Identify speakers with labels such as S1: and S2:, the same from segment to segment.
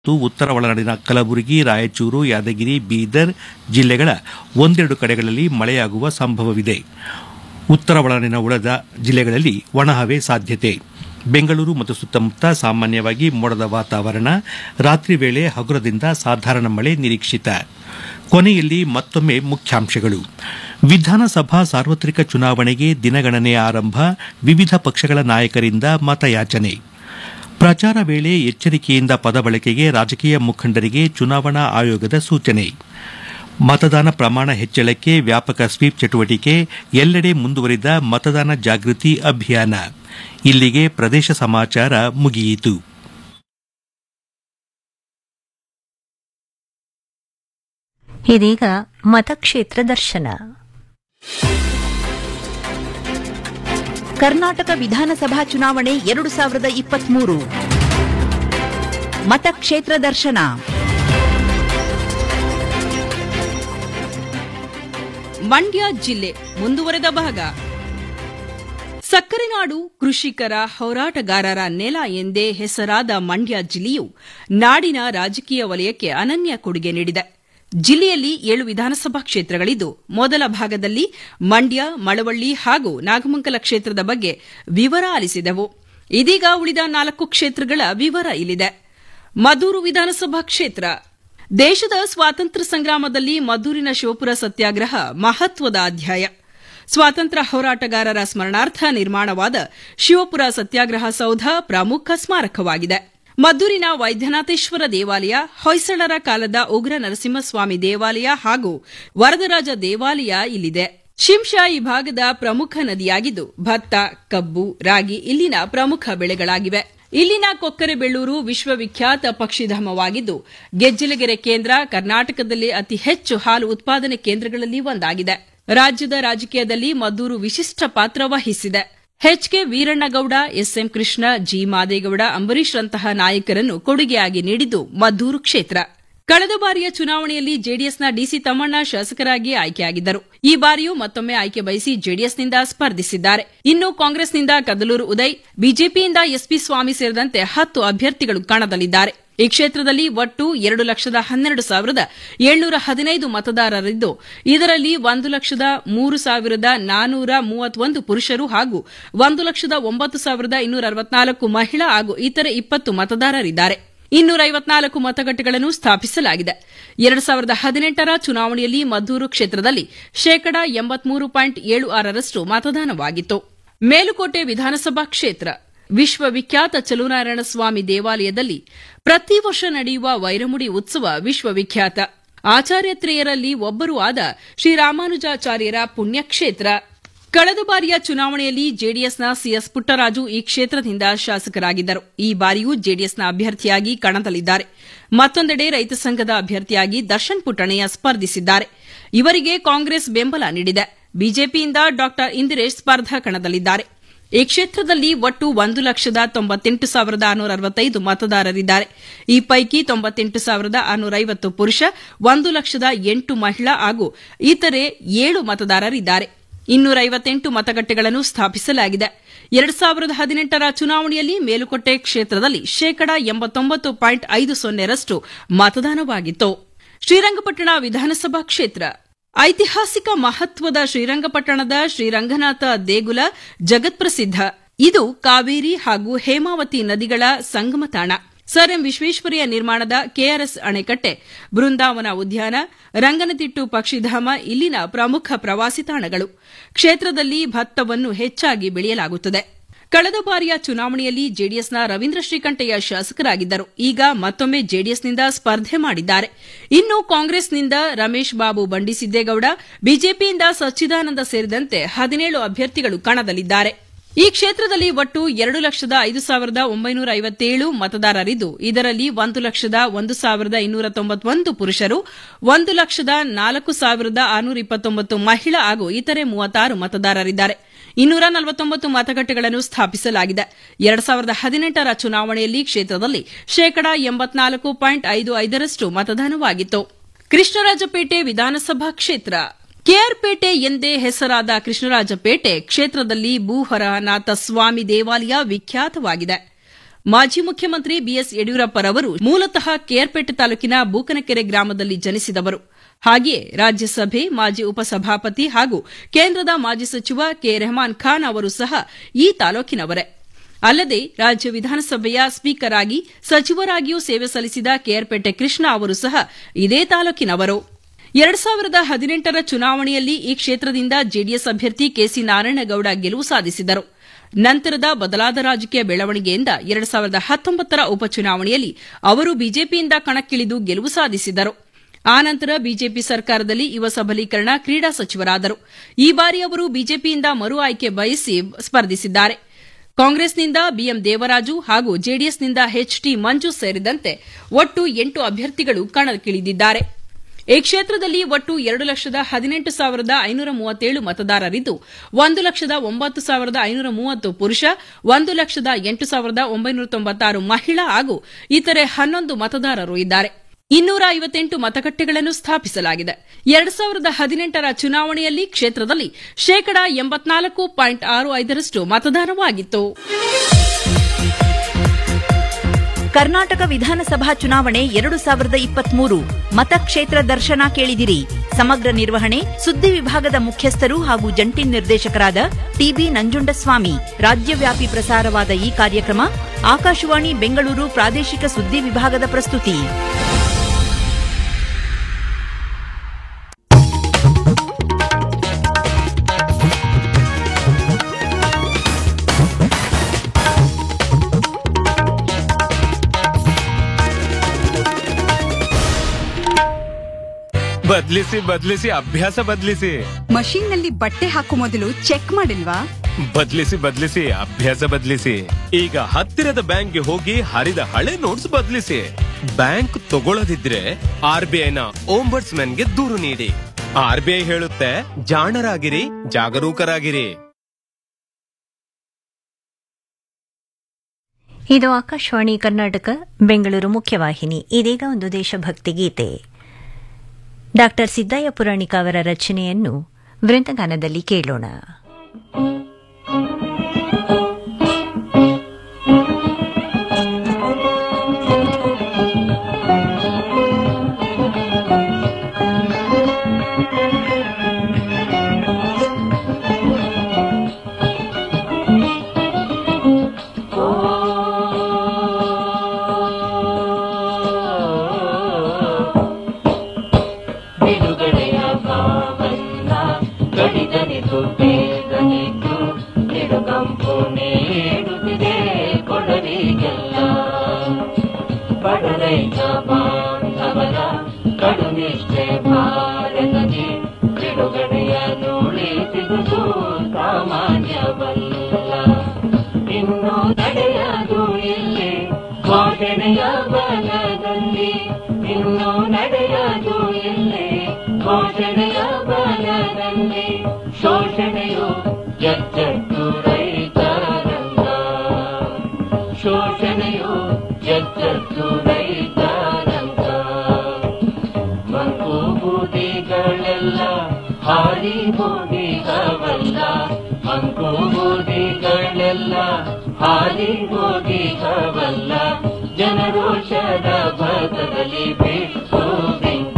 S1: ಮತ್ತು ಉತ್ತರ ಒಳನಾಡಿನ ಕಲಬುರಗಿ ರಾಯಚೂರು ಯಾದಗಿರಿ ಬೀದರ್ ಜಿಲ್ಲೆಗಳ ಒಂದೆರಡು ಕಡೆಗಳಲ್ಲಿ ಮಳೆಯಾಗುವ ಸಂಭವವಿದೆ ಉತ್ತರ ಒಳನಾಡಿನ ಉಳಿದ ಜಿಲ್ಲೆಗಳಲ್ಲಿ ಒಣಹವೆ ಸಾಧ್ಯತೆ ಬೆಂಗಳೂರು ಮತ್ತು ಸುತ್ತಮುತ್ತ ಸಾಮಾನ್ಯವಾಗಿ ಮೋಡದ ವಾತಾವರಣ ರಾತ್ರಿ ವೇಳೆ ಹಗುರದಿಂದ ಸಾಧಾರಣ ಮಳೆ ನಿರೀಕ್ಷಿತ ಕೊನೆಯಲ್ಲಿ ಮತ್ತೊಮ್ಮೆ ಮುಖ್ಯಾಂಶಗಳು ವಿಧಾನಸಭಾ ಸಾರ್ವತ್ರಿಕ ಚುನಾವಣೆಗೆ ದಿನಗಣನೆ ಆರಂಭ ವಿವಿಧ ಪಕ್ಷಗಳ ನಾಯಕರಿಂದ ಮತಯಾಚನೆ ಪ್ರಚಾರ ವೇಳೆ ಎಚ್ಚರಿಕೆಯಿಂದ ಪದ ಬಳಕೆಗೆ ರಾಜಕೀಯ ಮುಖಂಡರಿಗೆ ಚುನಾವಣಾ ಆಯೋಗದ ಸೂಚನೆ ಮತದಾನ ಪ್ರಮಾಣ ಹೆಚ್ಚಳಕ್ಕೆ ವ್ಯಾಪಕ ಸ್ವೀಪ್ ಚಟುವಟಿಕೆ ಎಲ್ಲೆಡೆ ಮುಂದುವರಿದ ಮತದಾನ ಜಾಗೃತಿ ಅಭಿಯಾನ ಇಲ್ಲಿಗೆ ಪ್ರದೇಶ ಸಮಾಚಾರ ಮುಗಿಯಿತು
S2: ಇದೀಗ ಮತಕ್ಷೇತ್ರ ದರ್ಶನ
S3: ಕರ್ನಾಟಕ ವಿಧಾನಸಭಾ ಚುನಾವಣೆ ಎರಡು ಸಾವಿರದ ಇಪ್ಪತ್ಮೂರು ಮತಕ್ಷೇತ್ರ ದರ್ಶನ
S4: ಮಂಡ್ಯ ಜಿಲ್ಲೆ ಮುಂದುವರೆದ ಭಾಗ ಸಕ್ಕರೆ ನಾಡು ಕೃಷಿಕರ ಹೋರಾಟಗಾರರ ನೆಲ ಎಂದೇ ಹೆಸರಾದ ಮಂಡ್ಯ ಜಿಲ್ಲೆಯು ನಾಡಿನ ರಾಜಕೀಯ ವಲಯಕ್ಕೆ ಅನನ್ಯ ಕೊಡುಗೆ ನೀಡಿದೆ ಜಿಲ್ಲೆಯಲ್ಲಿ ಏಳು ವಿಧಾನಸಭಾ ಕ್ಷೇತ್ರಗಳಿದ್ದು ಮೊದಲ ಭಾಗದಲ್ಲಿ ಮಂಡ್ಯ ಮಳವಳ್ಳಿ ಹಾಗೂ ನಾಗಮಂಗಲ ಕ್ಷೇತ್ರದ ಬಗ್ಗೆ ವಿವರ ಆಲಿಸಿದೆವು ಇದೀಗ ಉಳಿದ ನಾಲ್ಕು ಕ್ಷೇತ್ರಗಳ ವಿವರ ಇಲ್ಲಿದೆ ಮದೂರು ವಿಧಾನಸಭಾ ಕ್ಷೇತ್ರ ದೇಶದ ಸ್ವಾತಂತ್ರ್ಯ ಸಂಗ್ರಾಮದಲ್ಲಿ ಮದ್ದೂರಿನ ಶಿವಪುರ ಸತ್ಯಾಗ್ರಹ ಮಹತ್ವದ ಅಧ್ಯಾಯ ಸ್ವಾತಂತ್ರ್ಯ ಹೋರಾಟಗಾರರ ಸ್ಮರಣಾರ್ಥ ನಿರ್ಮಾಣವಾದ ಶಿವಪುರ ಸತ್ಯಾಗ್ರಹ ಸೌಧ ಪ್ರಮುಖ ಸ್ಮಾರಕವಾಗಿದೆ ಮದ್ದೂರಿನ ವೈದ್ಯನಾಥೇಶ್ವರ ದೇವಾಲಯ ಹೊಯ್ಸಳರ ಕಾಲದ ಉಗ್ರ ನರಸಿಂಹಸ್ವಾಮಿ ದೇವಾಲಯ ಹಾಗೂ ವರದರಾಜ ದೇವಾಲಯ ಇಲ್ಲಿದೆ ಶಿಂಷಾ ಈ ಭಾಗದ ಪ್ರಮುಖ ನದಿಯಾಗಿದ್ದು ಭತ್ತ ಕಬ್ಬು ರಾಗಿ ಇಲ್ಲಿನ ಪ್ರಮುಖ ಬೆಳೆಗಳಾಗಿವೆ ಇಲ್ಲಿನ ಕೊಕ್ಕರೆಬೆಳ್ಳೂರು ವಿಶ್ವವಿಖ್ಯಾತ ಪಕ್ಷಿಧಾಮವಾಗಿದ್ದು ಗೆಜ್ಜಲಗೆರೆ ಕೇಂದ್ರ ಕರ್ನಾಟಕದಲ್ಲಿ ಅತಿ ಹೆಚ್ಚು ಹಾಲು ಉತ್ಪಾದನೆ ಕೇಂದ್ರಗಳಲ್ಲಿ ಒಂದಾಗಿದೆ ರಾಜ್ಯದ ರಾಜಕೀಯದಲ್ಲಿ ಮದ್ದೂರು ವಿಶಿಷ್ಟ ಪಾತ್ರ ವಹಿಸಿದೆ H K Veerannagowda S M Krishna G Madegowda ಅಂಬರೀಶ್ರಂತಹ ನಾಯಕರನ್ನು ಕೊಡುಗೆಯಾಗಿ ನೀಡಿದ್ದು ಮದ್ದೂರು ಕ್ಷೇತ್ರ ಕಳೆದ ಬಾರಿಯ ಚುನಾವಣೆಯಲ್ಲಿ ಜೆಡಿಎಸ್ನ ಡಿಸಿ ತಮ್ಮಣ್ಣ ಶಾಸಕರಾಗಿ ಆಯ್ಕೆಯಾಗಿದ್ದರು ಈ ಬಾರಿಯೂ ಮತ್ತೊಮ್ಮೆ ಆಯ್ಕೆ ಬಯಸಿ ಜೆಡಿಎಸ್ನಿಂದ ಸ್ಪರ್ಧಿಸಿದ್ದಾರೆ ಇನ್ನು ಕಾಂಗ್ರೆಸ್ನಿಂದ ಕದಲೂರು ಉದಯ್ ಬಿಜೆಪಿಯಿಂದ ಎಸ್ಪಿ ಸ್ವಾಮಿ ಸೇರಿದಂತೆ ಹತ್ತು ಅಭ್ಯರ್ಥಿಗಳು ಕಣದಲ್ಲಿದ್ದಾರೆ ಈ ಕ್ಷೇತ್ರದಲ್ಲಿ ಒಟ್ಟು ಎರಡು ಲಕ್ಷದ ಹನ್ನೆರಡು ಸಾವಿರದ ಏಳ್ನೂರ ಹದಿನೈದು ಮತದಾರರಿದ್ದು ಇದರಲ್ಲಿ ಒಂದು ಲಕ್ಷದ ಮೂರು ಸಾವಿರದ ನಾನೂರ ಮೂವತ್ತೊಂದು ಪುರುಷರು ಹಾಗೂ ಒಂದು ಲಕ್ಷದ ಒಂಬತ್ತು ಸಾವಿರದ ಇನ್ನೂರ ಅರವತ್ನಾಲ್ಕು ಮಹಿಳಾ ಹಾಗೂ ಇತರೆ ಇಪ್ಪತ್ತು ಮತದಾರರಿದ್ದಾರೆ ಇನ್ನೂರ ಐವತ್ನಾಲ್ಕು ಮತಗಟ್ಟೆಗಳನ್ನು ಸ್ಥಾಪಿಸಲಾಗಿದೆ ಎರಡು ಸಾವಿರದ ಹದಿನೆಂಟರ ಚುನಾವಣೆಯಲ್ಲಿ ಮದ್ದೂರು ಕ್ಷೇತ್ರದಲ್ಲಿ ಶೇಕಡಾ ಎಂಬತ್ಮೂರು ಪಾಯಿಂಟ್ ಏಳು ಆರರಷ್ಟು ಮತದಾನವಾಗಿತ್ತು ಮೇಲುಕೋಟೆ ವಿಧಾನಸಭಾ ಕ್ಷೇತ್ರ ವಿಶ್ವವಿಖ್ಯಾತ ಚಲುನಾರಾಯಣ ಸ್ವಾಮಿ ದೇವಾಲಯದಲ್ಲಿ ಪ್ರತಿ ವರ್ಷ ನಡೆಯುವ ವೈರಮುಡಿ ಉತ್ಸವ ವಿಶ್ವವಿಖ್ಯಾತ ಆಚಾರ್ಯತ್ರೆಯರಲ್ಲಿ ಒಬ್ಬರೂ ಆದ ಶ್ರೀರಾಮಾನುಜಾಚಾರ್ಯರ ಪುಣ್ಯಕ್ಷೇತ್ರ ಕಳೆದ ಬಾರಿಯ ಚುನಾವಣೆಯಲ್ಲಿ ಜೆಡಿಎಸ್ನ ಸಿಎಸ್ ಪುಟ್ಟರಾಜು ಈ ಕ್ಷೇತ್ರದಿಂದ ಶಾಸಕರಾಗಿದ್ದರು ಈ ಬಾರಿಯೂ ಜೆಡಿಎಸ್ನ ಅಭ್ಯರ್ಥಿಯಾಗಿ ಕಣದಲ್ಲಿದ್ದಾರೆ ಮತ್ತೊಂದೆಡೆ ರೈತ ಸಂಘದ ಅಭ್ಯರ್ಥಿಯಾಗಿ ದರ್ಶನ್ ಪುಟ್ಟಣಯ್ಯ ಸ್ಪರ್ಧಿಸಿದ್ದಾರೆ ಇವರಿಗೆ ಕಾಂಗ್ರೆಸ್ ಬೆಂಬಲ ನೀಡಿದೆ ಬಿಜೆಪಿಯಿಂದ ಡಾ ಇಂದಿರೇಶ್ ಸ್ಪರ್ಧಾ ಕಣದಲ್ಲಿದ್ದಾರೆ ಈ ಕ್ಷೇತ್ರದಲ್ಲಿ ಒಟ್ಟು ಒಂದು ಲಕ್ಷದ ತೊಂಬತ್ತೆಂಟು ಸಾವಿರದ ಆರುನೂರ ಅರವತ್ತೈದು ಮತದಾರರಿದ್ದಾರೆ ಈ ಪೈಕಿ ತೊಂಬತ್ತೆಂಟು ಸಾವಿರದ ಆರುನೂರ ಐವತ್ತು ಪುರುಷ ಒಂದು ಲಕ್ಷದ ಎಂಟು ಮಹಿಳಾ ಹಾಗೂ ಇತರೆ ಏಳು ಮತದಾರರಿದ್ದಾರೆ ಇನ್ನೂರ ಐವತ್ತೆಂಟು ಮತಗಟ್ಟೆಗಳನ್ನು ಸ್ಥಾಪಿಸಲಾಗಿದೆ ಎರಡು ಸಾವಿರದ ಹದಿನೆಂಟರ ಚುನಾವಣೆಯಲ್ಲಿ ಮೇಲುಕೋಟೆ ಕ್ಷೇತ್ರದಲ್ಲಿ ಶೇಕಡಾ ಎಂಬತ್ತೊಂಬತ್ತು ಪಾಯಿಂಟ್ ಐದು ಸೊನ್ನೆರಷ್ಟು ಮತದಾನವಾಗಿತ್ತು ಶ್ರೀರಂಗಪಟ್ಟಣ ವಿಧಾನಸಭಾ ಕ್ಷೇತ್ರ ಐತಿಹಾಸಿಕ ಮಹತ್ವದ ಶ್ರೀರಂಗಪಟ್ಟಣದ ಶ್ರೀರಂಗನಾಥ ದೇಗುಲ ಜಗತ್ಪ್ರಸಿದ್ಧ ಇದು ಕಾವೇರಿ ಹಾಗೂ ಹೇಮಾವತಿ ನದಿಗಳ ಸಂಗಮ ತಾಣ ಸರ್ ಎಂ ವಿಶ್ವೇಶ್ವರಯ್ಯ ನಿರ್ಮಾಣದ ಕೆಆರ್ಎಸ್ ಅಣೆಕಟ್ಟೆ ಬೃಂದಾವನ ಉದ್ಯಾನ ರಂಗನತಿಟ್ಟು ಪಕ್ಷಿಧಾಮ ಇಲ್ಲಿನ ಪ್ರಮುಖ ಪ್ರವಾಸಿ ತಾಣಗಳು ಕ್ಷೇತ್ರದಲ್ಲಿ ಭತ್ತವನ್ನು ಹೆಚ್ಚಾಗಿ ಬೆಳೆಯಲಾಗುತ್ತದೆ ಕಳೆದ ಬಾರಿಯ ಚುನಾವಣೆಯಲ್ಲಿ ಜೆಡಿಎಸ್ನ ರವೀಂದ್ರ ಶ್ರೀಕಂಠಯ್ಯ ಶಾಸಕರಾಗಿದ್ದರು ಈಗ ಮತ್ತೊಮ್ಮೆ ಜೆಡಿಎಸ್ನಿಂದ ಸ್ಪರ್ಧೆ ಮಾಡಿದ್ದಾರೆ ಇನ್ನು ಕಾಂಗ್ರೆಸ್ನಿಂದ ರಮೇಶ್ ಬಾಬು ಬಂಡಿಸಿದ್ದೇಗೌಡ ಬಿಜೆಪಿಯಿಂದ ಸಚ್ಚಿದಾನಂದ ಸೇರಿದಂತೆ ಹದಿನೇಳು ಅಭ್ಯರ್ಥಿಗಳು ಕಣದಲ್ಲಿದ್ದಾರೆ ಈ ಕ್ಷೇತ್ರದಲ್ಲಿ ಒಟ್ಟು ಎರಡು ಲಕ್ಷದ ಐದು ಸಾವಿರದ ಒಂಬೈನೂರ ಐವತ್ತೇಳು ಮತದಾರರಿದ್ದು ಇದರಲ್ಲಿ ಒಂದು ಲಕ್ಷದ ಒಂದು ಸಾವಿರದ ಇನ್ನೂರ ತೊಂಬತ್ತೊಂದು ಪುರುಷರು ಒಂದು ಲಕ್ಷದ ನಾಲ್ಕು ಸಾವಿರದ ಆರುನೂರ ಇಪ್ಪತ್ತೊಂಬತ್ತು ಮಹಿಳಾ ಹಾಗೂ ಇತರೆ ಮೂವತ್ತಾರು ಮತದಾರರಿದ್ದಾರೆ ಇನ್ನೂರ ನಲವತ್ತೊಂಬತ್ತು ಮತಗಟ್ಟೆಗಳನ್ನು ಸ್ಥಾಪಿಸಲಾಗಿದೆ ಎರಡು ಸಾವಿರದ ಹದಿನೆಂಟರ ಚುನಾವಣೆಯಲ್ಲಿ ಕ್ಷೇತ್ರದಲ್ಲಿ ಶೇಕಡಾ ಎಂಬತ್ನಾಲ್ಕು ಪಾಯಿಂಟ್ ಐದು ಐದರಷ್ಟು ಮತದಾನವಾಗಿತ್ತು ಕೃಷ್ಣರಾಜಪೇಟೆ ವಿಧಾನಸಭಾ ಕ್ಷೇತ್ರ ಕೆಆರ್ಪೇಟೆ ಎಂದೇ ಹೆಸರಾದ ಕೃಷ್ಣರಾಜಪೇಟೆ ಕ್ಷೇತ್ರದಲ್ಲಿ ಭೂಹರನಾಥ ಸ್ವಾಮಿ ದೇವಾಲಯ ವಿಖ್ಯಾತವಾಗಿದೆ ಮಾಜಿ ಮುಖ್ಯಮಂತ್ರಿ ಬಿಎಸ್ ಯಡಿಯೂರಪ್ಪರವರು ಮೂಲತಃ ಕೇರ್ಪೇಟೆ ತಾಲೂಕಿನ ಬೂಕನಕೆರೆ ಗ್ರಾಮದಲ್ಲಿ ಜನಿಸಿದವರು ಹಾಗೆಯೇ ರಾಜ್ಯಸಭೆ ಮಾಜಿ ಉಪಸಭಾಪತಿ ಹಾಗೂ ಕೇಂದ್ರದ ಮಾಜಿ ಸಚಿವ ಕೆ ರೆಹಮಾನ್ ಖಾನ್ ಅವರು ಸಹ ಈ ತಾಲೂಕಿನವರೇ ಅಲ್ಲದೆ ರಾಜ್ಯ ವಿಧಾನಸಭೆಯ ಸ್ಪೀಕರ್ ಆಗಿ ಸಚಿವರಾಗಿಯೂ ಸೇವೆ ಸಲ್ಲಿಸಿದ ಕೆಆರ್ಪೇಟೆ ಕೃಷ್ಣ ಅವರು ಸಹ ಇದೇ ತಾಲೂಕಿನವರು ಎರಡ್ ಸಾವಿರದ ಹದಿನೆಂಟರ ಚುನಾವಣೆಯಲ್ಲಿ ಈ ಕ್ಷೇತ್ರದಿಂದ ಜೆಡಿಎಸ್ ಅಭ್ಯರ್ಥಿ ಕೆಸಿ ನಾರಾಯಣಗೌಡ ಗೆಲುವು ಸಾಧಿಸಿದರು ನಂತರದ ಬದಲಾದ ರಾಜಕೀಯ ಬೆಳವಣಿಗೆಯಿಂದ ಎರಡ್ ಸಾವಿರದ ಹತ್ತೊಂಬತ್ತರ ಉಪಚುನಾವಣೆಯಲ್ಲಿ ಅವರು ಬಿಜೆಪಿಯಿಂದ ಕಣಕ್ಕಿಳಿದು ಗೆಲುವು ಸಾಧಿಸಿದರು ಆನಂತರ ಬಿಜೆಪಿ ಸರ್ಕಾರದಲ್ಲಿ ಯುವ ಸಬಲೀಕರಣ ಕ್ರೀಡಾ ಸಚಿವರಾದರು ಈ ಬಾರಿ ಅವರು ಬಿಜೆಪಿಯಿಂದ ಮರು ಆಯ್ಕೆ ಬಯಸಿ ಸ್ಪರ್ಧಿಸಿದ್ದಾರೆ ಕಾಂಗ್ರೆಸ್ನಿಂದ ಬಿಎಂ ದೇವರಾಜು ಹಾಗೂ ಜೆಡಿಎಸ್ನಿಂದ ಎಚ್ಟಿ ಮಂಜು ಸೇರಿದಂತೆ ಒಟ್ಟು ಎಂಟು ಅಭ್ಯರ್ಥಿಗಳು ಕಣಕ್ಕಿಳಿದಿದ್ದಾರೆ ಈ ಕ್ಷೇತ್ರದಲ್ಲಿ ಒಟ್ಟು ಎರಡು ಲಕ್ಷದ ಹದಿನೆಂಟು ಸಾವಿರದ ಐನೂರ ಮೂವತ್ತೇಳು ಮತದಾರರಿದ್ದು ಒಂದು ಲಕ್ಷದ ಒಂಬತ್ತು ಸಾವಿರದ ಐನೂರ ಮೂವತ್ತು ಪುರುಷ ಒಂದು ಲಕ್ಷದ ಎಂಟು ಸಾವಿರದ ಒಂಬೈನೂರ ತೊಂಬತ್ತಾರು ಮಹಿಳಾ ಹಾಗೂ ಇತರೆ ಹನ್ನೊಂದು ಮತದಾರರು ಇದ್ದಾರೆ ಇನ್ನೂರ ಐವತ್ತೆಂಟು ಮತಗಟ್ಟೆಗಳನ್ನು ಸ್ಥಾಪಿಸಲಾಗಿದೆ ಎರಡು ಸಾವಿರದ ಹದಿನೆಂಟರ ಚುನಾವಣೆಯಲ್ಲಿ ಕ್ಷೇತ್ರದಲ್ಲಿ ಶೇಕಡಾ ಎಂಬತ್ನಾಲ್ಕು ಪಾಯಿಂಟ್ ಆರು ಐದರಷ್ಟು ಮತದಾನವಾಗಿತ್ತು
S3: ಕರ್ನಾಟಕ ವಿಧಾನಸಭಾ ಚುನಾವಣೆ ಎರಡು ಸಾವಿರದ ಇಪ್ಪತ್ಮೂರು ಮತಕ್ಷೇತ್ರ ದರ್ಶನ ಕೇಳಿದಿರಿ ಸಮಗ್ರ ನಿರ್ವಹಣೆ ಸುದ್ದಿ ವಿಭಾಗದ ಮುಖ್ಯಸ್ಥರು ಹಾಗೂ ಜಂಟಿ ನಿರ್ದೇಶಕರಾದ ಟಿಬಿ ನಂಜುಂಡಸ್ವಾಮಿ ರಾಜ್ಯವ್ಯಾಪಿ ಪ್ರಸಾರವಾದ ಈ ಕಾರ್ಯಕ್ರಮ ಆಕಾಶವಾಣಿ ಬೆಂಗಳೂರು ಪ್ರಾದೇಶಿಕ ಸುದ್ದಿ ವಿಭಾಗದ ಪ್ರಸ್ತುತಿ
S5: ಬದ್ಲಿಸಿ ಬದ್ಲಿಸಿ ಅಭ್ಯಾಸ ಬದ್ಲಿಸಿ
S6: ಮಷೀನ್ ನಲ್ಲಿ ಬಟ್ಟೆ ಹಾಕೋ ಮೊದಲು ಚೆಕ್ ಮಾಡಿಲ್ವಾ
S5: ಬದ್ಲಿಸಿ ಬದ್ಲಿಸಿ ಅಭ್ಯಾಸ ಬದ್ಲಿಸಿ ಈಗ ಹತ್ತಿರದ ಬ್ಯಾಂಕ್ಗೆ ಹೋಗಿ ಹರಿದ ಹಳೆ ನೋಟ್ಸ್ ಬದ್ಲಿಸಿ ಬ್ಯಾಂಕ್ ತಗೊಳ್ಳದಿದ್ರೆ ಆರ್ ಬಿ ಐನ ಗೆ ದೂರು ನೀಡಿ ಆರ್ ಬಿ ಐ ಹೇಳುತ್ತೆ ಜಾಣರಾಗಿರಿ ಜಾಗರೂಕರಾಗಿರಿ
S2: ಇದು ಆಕಾಶವಾಣಿ ಕರ್ನಾಟಕ ಬೆಂಗಳೂರು ಮುಖ್ಯವಾಹಿನಿ ಇದೀಗ ಒಂದು ದೇಶಭಕ್ತಿ ಗೀತೆ ಡಾಕ್ಟರ್ ಸಿದ್ದಯ್ಯ ಪುರಾಣಿಕ ಅವರ ರಚನೆಯನ್ನು ವೃಂದಗಾನದಲ್ಲಿ ಕೇಳೋಣ
S7: ಬಿಡುಗಡೆಯ ಭಾವನ್ನ ಕಡಿದನಿತು ಬೇಗನಿತು ನಿಡುಗಂಪು ನೀಡುತ್ತಿದೆ ಕೊಡಲಿಗೆಲ್ಲ ಬಡರೈತ ಬಾಂಧವರ ಕಡುನಿಷ್ಠೆ ಭಾರತದಿ ಬಿಡುಗಡೆಯ ನುಳಿಸಿದುದು ಸಾಮಾನ್ಯವಲ್ಲ ಇನ್ನು ನಡೆಯದು ಇಲ್ಲಿ ಘೋಷಣೆಯ ಬಲದಲ್ಲಿ ಇನ್ನು ನಡೆಯದು ಇಲ್ಲಿ ಘೋಷಣೆಯ ಬಲದಲ್ಲಿ ಶೋಷಣೆಯು ಎಚ್ಚೆತ್ತು ರೈತರಂಗ ಶೋಷಣೆಯು ಎಚ್ಚೆತ್ತು ರೈತರಂಗ ಮಂಕು ಬೂದಿಗಳೆಲ್ಲ ಹಾರಿ ಹೋಗಿಗವಲ್ಲ ಮಂಕು ಬೂದಿಗಳೆಲ್ಲ ಹಾರಿ ಹೋಗಿಗವಲ್ಲ ಜನರೋಷದ ಭರತದಲ್ಲಿ ಬಿಟ್ಟು ಬಿಂಗ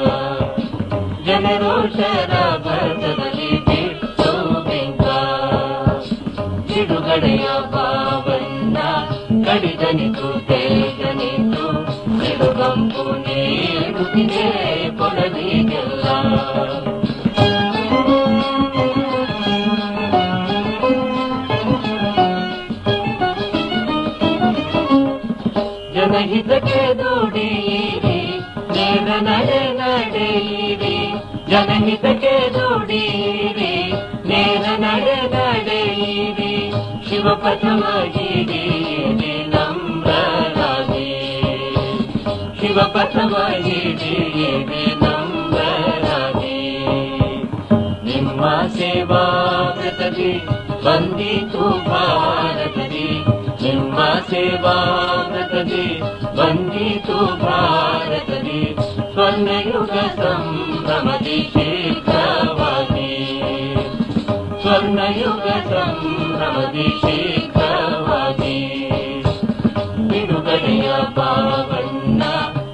S7: ಜನರೋಷದ ಭರತದಲ್ಲಿ ಬಿಟ್ಟು ಬಿಂಗ ಬಿಡುಗಡೆಯ ಭಾವನ್ನ ಕಡಿದನಿತು ಬೇಗನಿತು ಬಿಡುಗಂಪು ನೀಡುತ್ತಿದೆ ಕೊಡಲಿಗೆಲ್ಲ ಜನಹಿತಕ್ಕೆ ದುಡಿಯಿರಿ ನೇರ ನಡೆ ನಡೆಯಿರಿ ಜನಹಿತಕ್ಕೆ ದುಡಿಯಿರಿ ನೇರ ನಡೆ ನಡೆಯಿರಿ ಶಿವಪಥವ ಹಿಡಿಯಿರಿ ನಮ್ರರಾಗಿ ಶಿವಪಥವ ಹಿಡಿಯಿರಿ ನಮ್ರರಾಗಿ ನಿಮ್ಮ ಸೇವಾ ವ್ರತದಿ ಬಂದಿತು ಭಾರತದಿ ನಿಮ್ಮ ಸೇವಾ ವ್ರತದಿ ಬಂದಿತು ಭಾರತದಿ ಸ್ವರ್ಣಯುಗ ಸಂಭ್ರಮದಿ ಶೀಘ್ರವಾಗಿ ಸ್ವರ್ಣಯುಗ ಸಂಭ್ರಮದಿ ಶೀಘ್ರವಾಗಿ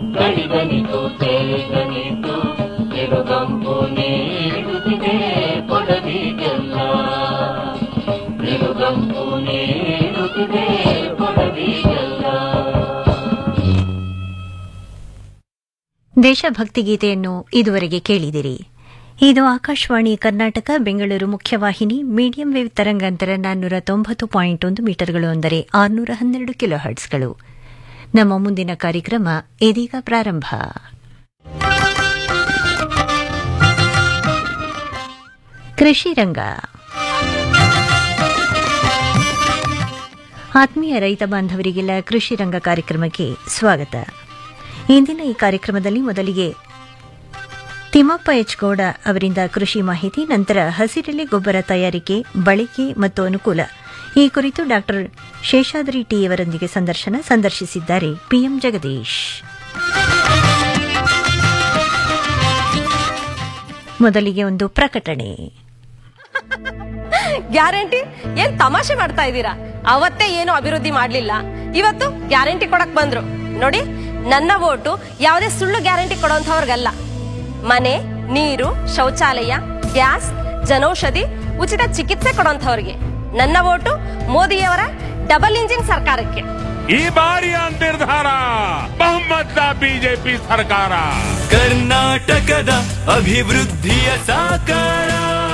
S7: ಕಡಿದನಿತು ಸೇರಿದನಿತು ಬಿರುಗಂಪು ನೀಡುತ್ತಿದೆ ಕೊಡಲಿಗೆಲ್ಲ ಬಿರುಗಂಪು ನೀಡುತ್ತಿದೆ ಕೊಡಲಿಗೆಲ್ಲ
S2: ದೇಶಭಕ್ತಿ ಗೀತೆಯನ್ನು ಇದುವರೆಗೆ ಕೇಳಿದಿರಿ ಇದು ಆಕಾಶವಾಣಿ ಕರ್ನಾಟಕ ಬೆಂಗಳೂರು ಮುಖ್ಯವಾಹಿನಿ ಮೀಡಿಯಂ ವೇವ್ ತರಂಗಾಂತರ ನಾನ್ನೂರ ತೊಂಬತ್ತು ಪಾಯಿಂಟ್ ಒಂದು ಮೀಟರ್ಗಳು ಅಂದರೆ ಆರುನೂರ ಹನ್ನೆರಡು ಕಿಲೋ ಹರ್ಟ್ಸ್ಗಳು ನಮ್ಮ ಮುಂದಿನ ಕಾರ್ಯಕ್ರಮ ಇದೀಗ ಪ್ರಾರಂಭ ಕೃಷಿ ರಂಗ ಆತ್ಮೀಯ ರೈತ ಬಾಂಧವರಿಗೆಲ್ಲ ಕೃಷಿ ರಂಗ ಕಾರ್ಯಕ್ರಮಕ್ಕೆ ಸ್ವಾಗತ ಇಂದಿನ ಈ ಕಾರ್ಯಕ್ರಮದಲ್ಲಿ ಮೊದಲಿಗೆ ತಿಮ್ಮಪ್ಪ ಎಚ್ ಗೌಡ ಅವರಿಂದ ಕೃಷಿ ಮಾಹಿತಿ ನಂತರ ಹಸಿರೆಲೆ ಗೊಬ್ಬರ ತಯಾರಿಕೆ ಬಳಕೆ ಮತ್ತು ಅನುಕೂಲ ಈ ಕುರಿತು ಡಾಕ್ಟರ್ ಶೇಷಾದ್ರಿ ಟಿ ಅವರೊಂದಿಗೆ ಸಂದರ್ಶನ ಸಂದರ್ಶಿಸಿದ್ದಾರೆ ಪಿಎಂ ಜಗದೀಶ್ ಮೊದಲಿಗೆ ಒಂದು ಪ್ರಕಟಣೆ
S8: ಗ್ಯಾರಂಟಿ ಏನ್ ತಮಾಷೆ ಮಾಡ್ತಾ ಇದ್ದೀರಾ ಅವತ್ತೇ ಏನು ಅಭಿವೃದ್ಧಿ ಮಾಡ್ಲಿಲ್ಲ ಇವತ್ತು ಗ್ಯಾರಂಟಿ ಕೊಡಕ್ ಬಂದ್ರು ನೋಡಿ ನನ್ನ ಓಟು ಯಾವುದೇ ಸುಳ್ಳು ಗ್ಯಾರಂಟಿ ಕೊಡೋಂಥವ್ರಿಗಲ್ಲ ಮನೆ ನೀರು ಶೌಚಾಲಯ ಗ್ಯಾಸ್ ಜನೌಷಧಿ ಉಚಿತ ಚಿಕಿತ್ಸೆ ಕೊಡೋಂಥವ್ರಿಗೆ ನನ್ನ ಓಟು ಮೋದಿಯವರ ಡಬಲ್ ಇಂಜಿನ್ ಸರ್ಕಾರಕ್ಕೆ
S9: ಈ ಬಾರಿಯ ನಿರ್ಧಾರ ಬಹುಮತದ ಬಿಜೆಪಿ ಸರ್ಕಾರ
S10: ಕರ್ನಾಟಕದ ಅಭಿವೃದ್ಧಿಯ ಸಾಕಾರ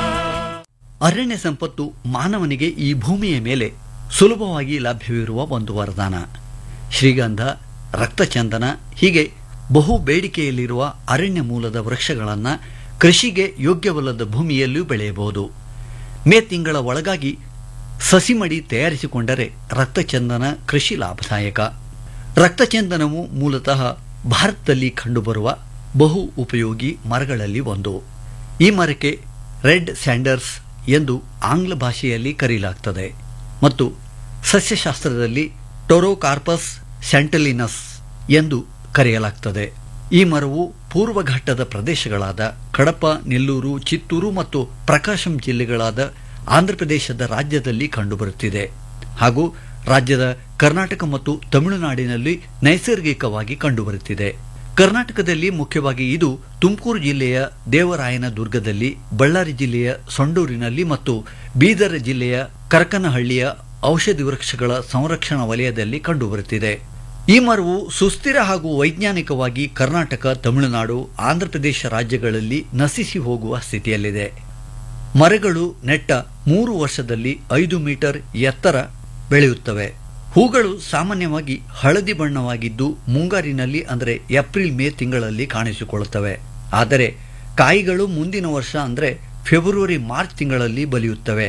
S11: ಅರಣ್ಯ ಸಂಪತ್ತು ಮಾನವನಿಗೆ ಈ ಭೂಮಿಯ ಮೇಲೆ ಸುಲಭವಾಗಿ ಲಭ್ಯವಿರುವ ಒಂದು ವರದಾನ ಶ್ರೀಗಂಧ ರಕ್ತಚಂದನ ಹೀಗೆ ಬಹು ಬೇಡಿಕೆಯಲ್ಲಿರುವ ಅರಣ್ಯ ಮೂಲದ ವೃಕ್ಷಗಳನ್ನು ಕೃಷಿಗೆ ಯೋಗ್ಯವಲ್ಲದ ಭೂಮಿಯಲ್ಲೂ ಬೆಳೆಯಬಹುದು ಮೇ ತಿಂಗಳ ಒಳಗಾಗಿ ಸಸಿಮಡಿ ತಯಾರಿಸಿಕೊಂಡರೆ ರಕ್ತಚಂದನ ಕೃಷಿ ಲಾಭದಾಯಕ ರಕ್ತಚಂದನವು ಮೂಲತಃ ಭಾರತದಲ್ಲಿ ಕಂಡುಬರುವ ಬಹು ಉಪಯೋಗಿ ಮರಗಳಲ್ಲಿ ಒಂದು ಈ ಮರಕ್ಕೆ ರೆಡ್ ಸ್ಯಾಂಡರ್ಸ್ ಎಂದು ಆಂಗ್ಲ ಭಾಷೆಯಲ್ಲಿ ಕರೆಯಲಾಗ್ತದೆ ಮತ್ತು ಸಸ್ಯಶಾಸ್ತ್ರದಲ್ಲಿ ಟೊರೋಕಾರ್ಪಸ್ ಸ್ಯಾಂಟಲಿನಸ್ ಎಂದು ಕರೆಯಲಾಗ್ತದೆ ಈ ಮರವು ಪೂರ್ವ ಘಟ್ಟದ ಪ್ರದೇಶಗಳಾದ ಕಡಪ ನೆಲ್ಲೂರು ಚಿತ್ತೂರು ಮತ್ತು ಪ್ರಕಾಶಂ ಜಿಲ್ಲೆಗಳಾದ ಆಂಧ್ರಪ್ರದೇಶದ ರಾಜ್ಯದಲ್ಲಿ ಕಂಡುಬರುತ್ತಿದೆ ಹಾಗೂ ರಾಜ್ಯದ ಕರ್ನಾಟಕ ಮತ್ತು ತಮಿಳುನಾಡಿನಲ್ಲಿ ನೈಸರ್ಗಿಕವಾಗಿ ಕಂಡುಬರುತ್ತಿದೆ ಕರ್ನಾಟಕದಲ್ಲಿ ಮುಖ್ಯವಾಗಿ ಇದು ತುಮಕೂರು ಜಿಲ್ಲೆಯ ದೇವರಾಯನ ದುರ್ಗದಲ್ಲಿ ಬಳ್ಳಾರಿ ಜಿಲ್ಲೆಯ ಸೊಂಡೂರಿನಲ್ಲಿ ಮತ್ತು ಬೀದರ್ ಜಿಲ್ಲೆಯ ಕರಕನಹಳ್ಳಿಯ ಔಷಧಿ ವೃಕ್ಷಗಳ ಸಂರಕ್ಷಣಾ ವಲಯದಲ್ಲಿ ಕಂಡುಬರುತ್ತಿದೆ ಈ ಮರವು ಸುಸ್ಥಿರ ಹಾಗೂ ವೈಜ್ಞಾನಿಕವಾಗಿ ಕರ್ನಾಟಕ ತಮಿಳುನಾಡು ಆಂಧ್ರಪ್ರದೇಶ ರಾಜ್ಯಗಳಲ್ಲಿ ನಶಿಸಿ ಹೋಗುವ ಸ್ಥಿತಿಯಲ್ಲಿದೆ ಮರಗಳು ನೆಟ್ಟ ಮೂರು ವರ್ಷದಲ್ಲಿ ಐದು ಮೀಟರ್ ಎತ್ತರ ಬೆಳೆಯುತ್ತವೆ ಹೂಗಳು ಸಾಮಾನ್ಯವಾಗಿ ಹಳದಿ ಬಣ್ಣವಾಗಿದ್ದು ಮುಂಗಾರಿನಲ್ಲಿ ಅಂದರೆ ಏಪ್ರಿಲ್ ಮೇ ತಿಂಗಳಲ್ಲಿ ಕಾಣಿಸಿಕೊಳ್ಳುತ್ತವೆ ಆದರೆ ಕಾಯಿಗಳು ಮುಂದಿನ ವರ್ಷ ಅಂದರೆ ಫೆಬ್ರವರಿ ಮಾರ್ಚ್ ತಿಂಗಳಲ್ಲಿ ಬಲಿಯುತ್ತವೆ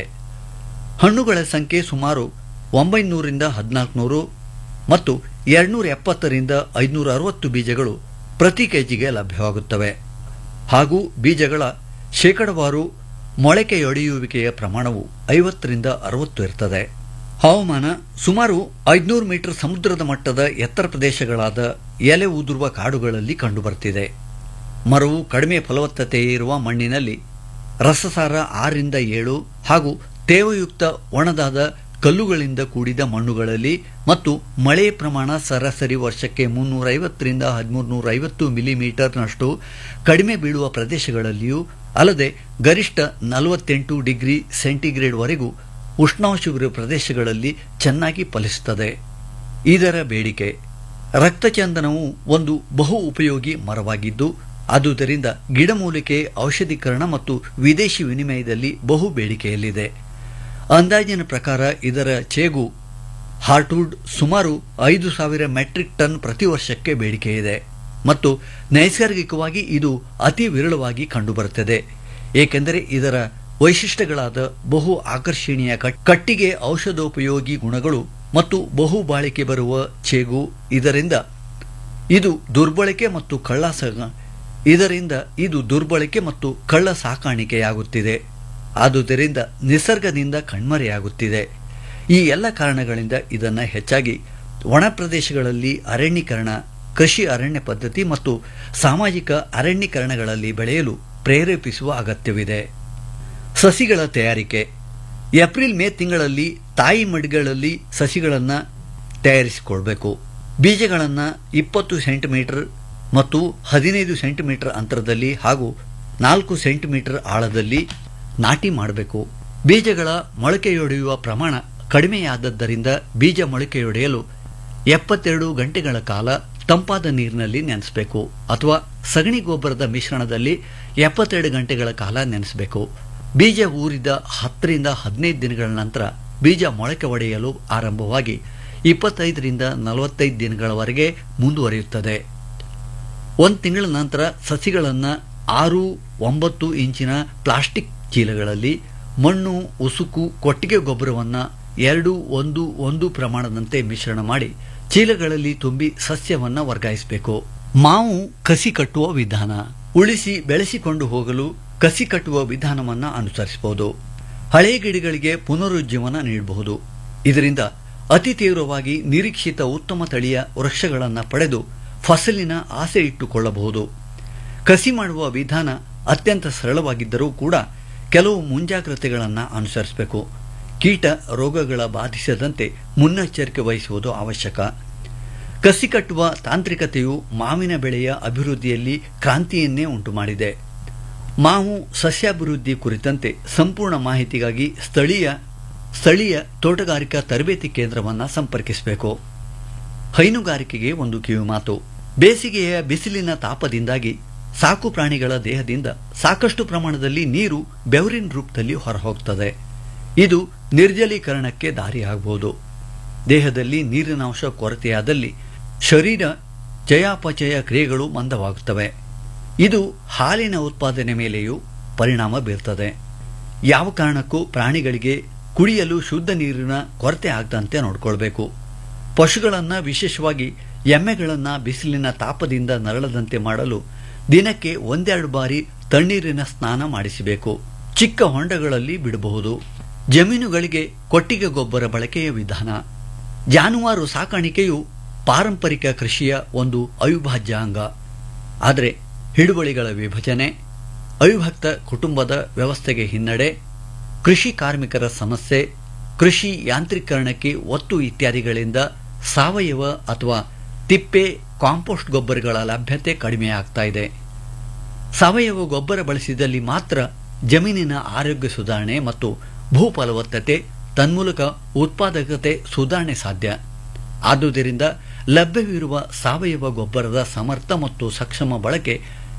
S11: ಹಣ್ಣುಗಳ ಸಂಖ್ಯೆ ಸುಮಾರು ಒಂಬೈನೂರಿಂದ ಹದಿನಾಲ್ಕುನೂರು ಮತ್ತು ಎರಡ್ನೂರ ಎಪ್ಪತ್ತರಿಂದ ಐದುನೂರ ಅರವತ್ತು ಬೀಜಗಳು ಪ್ರತಿ ಕೆಜಿಗೆ ಲಭ್ಯವಾಗುತ್ತವೆ ಹಾಗೂ ಬೀಜಗಳ ಶೇಕಡವಾರು ಮೊಳಕೆಯೊಡೆಯುವಿಕೆಯ ಪ್ರಮಾಣವು ಐವತ್ತರಿಂದ ಅರವತ್ತು ಇರ್ತದೆ ಹವಾಮಾನ ಸುಮಾರು ಐದುನೂರು ಮೀಟರ್ ಸಮುದ್ರದ ಮಟ್ಟದ ಎತ್ತರ ಪ್ರದೇಶಗಳಾದ ಎಲೆ ಉದುರುವ ಕಾಡುಗಳಲ್ಲಿ ಕಂಡುಬರುತ್ತಿದೆ ಮರವು ಕಡಿಮೆ ಫಲವತ್ತತೆ ಇರುವ ಮಣ್ಣಿನಲ್ಲಿ ರಸಸಾರ ಆರರಿಂದ ಏಳು ಹಾಗೂ ತೇವಯುಕ್ತ ಒಣದಾದ ಕಲ್ಲುಗಳಿಂದ ಕೂಡಿದ ಮಣ್ಣುಗಳಲ್ಲಿ ಮತ್ತು ಮಳೆಯ ಪ್ರಮಾಣ ಸರಾಸರಿ ವರ್ಷಕ್ಕೆ ಮುನ್ನೂರ ಐವತ್ತರಿಂದ ಹದಿಮೂರು ಐವತ್ತು ಮಿಲಿಮೀಟರ್ನಷ್ಟು ಕಡಿಮೆ ಬೀಳುವ ಪ್ರದೇಶಗಳಲ್ಲಿಯೂ ಅಲ್ಲದೆ ಗರಿಷ್ಠ ನಲವತ್ತೆಂಟು ಡಿಗ್ರಿ ಸೆಂಟಿಗ್ರೇಡ್ವರೆಗೂ ಉಷ್ಣಾಂಶವಿರುವ ಪ್ರದೇಶಗಳಲ್ಲಿ ಚೆನ್ನಾಗಿ ಫಲಿಸುತ್ತದೆ ಇದರ ಬೇಡಿಕೆ ರಕ್ತಚಂದನವು ಒಂದು ಬಹು ಉಪಯೋಗಿ ಮರವಾಗಿದ್ದು ಆದುದರಿಂದ ಗಿಡಮೂಲಿಕೆ ಔಷಧೀಕರಣ ಮತ್ತು ವಿದೇಶಿ ವಿನಿಮಯದಲ್ಲಿ ಬಹು ಬೇಡಿಕೆಯಲ್ಲಿದೆ ಅಂದಾಜಿನ ಪ್ರಕಾರ ಇದರ ಚೇಗು ಹಾರ್ಟ್ವುಡ್ ಸುಮಾರು ಐದು ಸಾವಿರ ಮೆಟ್ರಿಕ್ ಟನ್ ಪ್ರತಿ ವರ್ಷಕ್ಕೆ ಬೇಡಿಕೆ ಇದೆ ಮತ್ತು ನೈಸರ್ಗಿಕವಾಗಿ ಇದು ಅತಿ ವಿರಳವಾಗಿ ಕಂಡುಬರುತ್ತದೆ ಏಕೆಂದರೆ ಇದರ ವೈಶಿಷ್ಟ್ಯಗಳಾದ ಬಹು ಆಕರ್ಷಣೀಯ ಕಟ್- ಕಟ್ಟಿಗೆ ಔಷಧೋಪಯೋಗಿ ಗುಣಗಳು ಮತ್ತು ಬಹು ಬಾಳಿಕೆ ಬರುವ ಚೇಗು ಇದರಿಂದ ಇದು ದುರ್ಬಳಕೆ ಮತ್ತು ಕಳ್ಳ ಸ- ಇದರಿಂದ ಇದು ದುರ್ಬಳಕೆ ಮತ್ತು ಕಳ್ಳ ಸಾಕಾಣಿಕೆಯಾಗುತ್ತಿದೆ ಆದುದರಿಂದ ನಿಸರ್ಗದಿಂದ ಕಣ್ಮರೆಯಾಗುತ್ತಿದೆ ಈ ಎಲ್ಲ ಕಾರಣಗಳಿಂದ ಇದನ್ನು ಹೆಚ್ಚಾಗಿ ಒಣ ಪ್ರದೇಶಗಳಲ್ಲಿ ಅರಣ್ಯೀಕರಣ ಕೃಷಿ ಅರಣ್ಯ ಪದ್ಧತಿ ಮತ್ತು ಸಾಮಾಜಿಕ ಅರಣ್ಯೀಕರಣಗಳಲ್ಲಿ ಬೆಳೆಯಲು ಪ್ರೇರೇಪಿಸುವ ಅಗತ್ಯವಿದೆ ಸಸಿಗಳ ತಯಾರಿಕೆ ಏಪ್ರಿಲ್ ಮೇ ತಿಂಗಳಲ್ಲಿ ತಾಯಿ ಮಡಿಗಳಲ್ಲಿ ಸಸಿಗಳನ್ನು ತಯಾರಿಸಿಕೊಳ್ಬೇಕು ಬೀಜಗಳನ್ನು ಇಪ್ಪತ್ತು ಸೆಂಟಿಮೀಟರ್ ಮತ್ತು ಹದಿನೈದು ಸೆಂಟಿಮೀಟರ್ ಅಂತರದಲ್ಲಿ ಹಾಗೂ ನಾಲ್ಕು ಸೆಂಟಿಮೀಟರ್ ಆಳದಲ್ಲಿ ನಾಟಿ ಮಾಡಬೇಕು ಬೀಜಗಳ ಮೊಳಕೆಯೊಡೆಯುವ ಪ್ರಮಾಣ ಕಡಿಮೆಯಾದದ್ದರಿಂದ ಬೀಜ ಮೊಳಕೆಯೊಡೆಯಲು ಎಪ್ಪತ್ತೆರಡು ಗಂಟೆಗಳ ಕಾಲ ತಂಪಾದ ನೀರಿನಲ್ಲಿ ನೆನೆಸಬೇಕು ಅಥವಾ ಸಗಣಿ ಗೊಬ್ಬರದ ಮಿಶ್ರಣದಲ್ಲಿ ಎಪ್ಪತ್ತೆರಡು ಗಂಟೆಗಳ ಕಾಲ ನೆನೆಸಬೇಕು ಬೀಜ ಊರಿದ ಹತ್ತರಿಂದ ಹದಿನೈದು ದಿನಗಳ ನಂತರ ಬೀಜ ಮೊಳಕೆ ಒಡೆಯಲು ಆರಂಭವಾಗಿ ಇಪ್ಪತ್ತೈದರಿಂದ ನಲವತ್ತೈದು ದಿನಗಳವರೆಗೆ ಮುಂದುವರಿಯುತ್ತದೆ ಒಂದು ತಿಂಗಳ ನಂತರ ಸಸಿಗಳನ್ನು ಆರು ಒಂಬತ್ತು ಇಂಚಿನ ಪ್ಲಾಸ್ಟಿಕ್ ಚೀಲಗಳಲ್ಲಿ ಮಣ್ಣು ಉಸುಕು ಕೊಟ್ಟಿಗೆ ಗೊಬ್ಬರವನ್ನು ಎರಡು ಒಂದು ಒಂದು ಪ್ರಮಾಣದಂತೆ ಮಿಶ್ರಣ ಮಾಡಿ ಚೀಲಗಳಲ್ಲಿ ತುಂಬಿ ಸಸ್ಯವನ್ನು ವರ್ಗಾಯಿಸಬೇಕು ಮಾವು ಕಸಿ ಕಟ್ಟುವ ವಿಧಾನ ಉಳಿಸಿ ಬೆಳೆಸಿಕೊಂಡು ಹೋಗಲು ಕಸಿ ಕಟ್ಟುವ ವಿಧಾನವನ್ನು ಅನುಸರಿಸಬಹುದು ಹಳೆಯ ಗಿಡಗಳಿಗೆ ಪುನರುಜ್ಜೀವನ ನೀಡಬಹುದು ಇದರಿಂದ ಅತಿ ತೀವ್ರವಾಗಿ ನಿರೀಕ್ಷಿತ ಉತ್ತಮ ತಳಿಯ ವೃಕ್ಷಗಳನ್ನು ಪಡೆದು ಫಸಲಿನ ಆಸೆ ಇಟ್ಟುಕೊಳ್ಳಬಹುದು ಕಸಿ ಮಾಡುವ ವಿಧಾನ ಅತ್ಯಂತ ಸರಳವಾಗಿದ್ದರೂ ಕೂಡ ಕೆಲವು ಮುಂಜಾಗ್ರತೆಗಳನ್ನು ಅನುಸರಿಸಬೇಕು ಕೀಟ ರೋಗಗಳ ಬಾಧಿಸದಂತೆ ಮುನ್ನೆಚ್ಚರಿಕೆ ವಹಿಸುವುದು ಅವಶ್ಯಕ ಕಸಿ ಕಟ್ಟುವ ತಾಂತ್ರಿಕತೆಯು ಮಾವಿನ ಬೆಳೆಯ ಅಭಿವೃದ್ಧಿಯಲ್ಲಿ ಕ್ರಾಂತಿಯನ್ನೇ ಉಂಟುಮಾಡಿದೆ ಮಾವು ಸಸ್ಯಾಭಿವೃದ್ಧಿ ಕುರಿತಂತೆ ಸಂಪೂರ್ಣ ಮಾಹಿತಿಗಾಗಿ ಸ್ಥಳೀಯ ಸ್ಥಳೀಯ ತೋಟಗಾರಿಕಾ ತರಬೇತಿ ಕೇಂದ್ರವನ್ನು ಸಂಪರ್ಕಿಸಬೇಕು ಹೈನುಗಾರಿಕೆಗೆ ಒಂದು ಕಿವಿಮಾತು ಬೇಸಿಗೆಯ ಬಿಸಿಲಿನ ತಾಪದಿಂದಾಗಿ ಸಾಕು ಪ್ರಾಣಿಗಳ ದೇಹದಿಂದ ಸಾಕಷ್ಟು ಪ್ರಮಾಣದಲ್ಲಿ ನೀರು ಬೆವರಿನ ರೂಪದಲ್ಲಿ ಹೊರಹೋಗ್ತದೆ ಇದು ನಿರ್ಜಲೀಕರಣಕ್ಕೆ ದಾರಿಯಾಗಬಹುದು ದೇಹದಲ್ಲಿ ನೀರಿನಾಂಶ ಕೊರತೆಯಾದಲ್ಲಿ ಶರೀರ ಚಯಾಪಚಯ ಕ್ರಿಯೆಗಳು ಮಂದವಾಗುತ್ತವೆ ಇದು ಹಾಲಿನ ಉತ್ಪಾದನೆ ಮೇಲೆಯೂ ಪರಿಣಾಮ ಬೀರ್ತದೆ ಯಾವ ಕಾರಣಕ್ಕೂ ಪ್ರಾಣಿಗಳಿಗೆ ಕುಡಿಯಲು ಶುದ್ಧ ನೀರಿನ ಕೊರತೆ ಆಗದಂತೆ ನೋಡಿಕೊಳ್ಬೇಕು ಪಶುಗಳನ್ನು ವಿಶೇಷವಾಗಿ ಎಮ್ಮೆಗಳನ್ನು ಬಿಸಿಲಿನ ತಾಪದಿಂದ ನರಳದಂತೆ ಮಾಡಲು ದಿನಕ್ಕೆ ಒಂದೆರಡು ಬಾರಿ ತಣ್ಣೀರಿನ ಸ್ನಾನ ಮಾಡಿಸಬೇಕು ಚಿಕ್ಕ ಹೊಂಡಗಳಲ್ಲಿ ಬಿಡಬಹುದು ಜಮೀನುಗಳಿಗೆ ಕೊಟ್ಟಿಗೆ ಗೊಬ್ಬರ ಬಳಕೆಯ ವಿಧಾನ ಜಾನುವಾರು ಸಾಕಾಣಿಕೆಯು ಪಾರಂಪರಿಕ ಕೃಷಿಯ ಒಂದು ಅವಿಭಾಜ್ಯ ಅಂಗ ಆದರೆ ಹಿಡುವಳಿಗಳ ವಿಭಜನೆ ಅವಿಭಕ್ತ ಕುಟುಂಬದ ವ್ಯವಸ್ಥೆಗೆ ಹಿನ್ನಡೆ ಕೃಷಿ ಕಾರ್ಮಿಕರ ಸಮಸ್ಯೆ ಕೃಷಿ ಯಾಂತ್ರೀಕರಣಕ್ಕೆ ಒತ್ತು ಇತ್ಯಾದಿಗಳಿಂದ ಸಾವಯವ ಅಥವಾ ತಿಪ್ಪೆ ಕಾಂಪೋಸ್ಟ್ ಗೊಬ್ಬರಗಳ ಲಭ್ಯತೆ ಕಡಿಮೆಯಾಗ್ತಾ ಇದೆ ಸಾವಯವ ಗೊಬ್ಬರ ಬಳಸಿದಲ್ಲಿ ಮಾತ್ರ ಜಮೀನಿನ ಆರೋಗ್ಯ ಸುಧಾರಣೆ ಮತ್ತು ಭೂ ಫಲವತ್ತತೆ ತನ್ಮೂಲಕ ಉತ್ಪಾದಕತೆ ಸುಧಾರಣೆ ಸಾಧ್ಯ ಆದುದರಿಂದ ಲಭ್ಯವಿರುವ ಸಾವಯವ ಗೊಬ್ಬರದ ಸಮರ್ಥ ಮತ್ತು ಸಕ್ಷಮ ಬಳಕೆ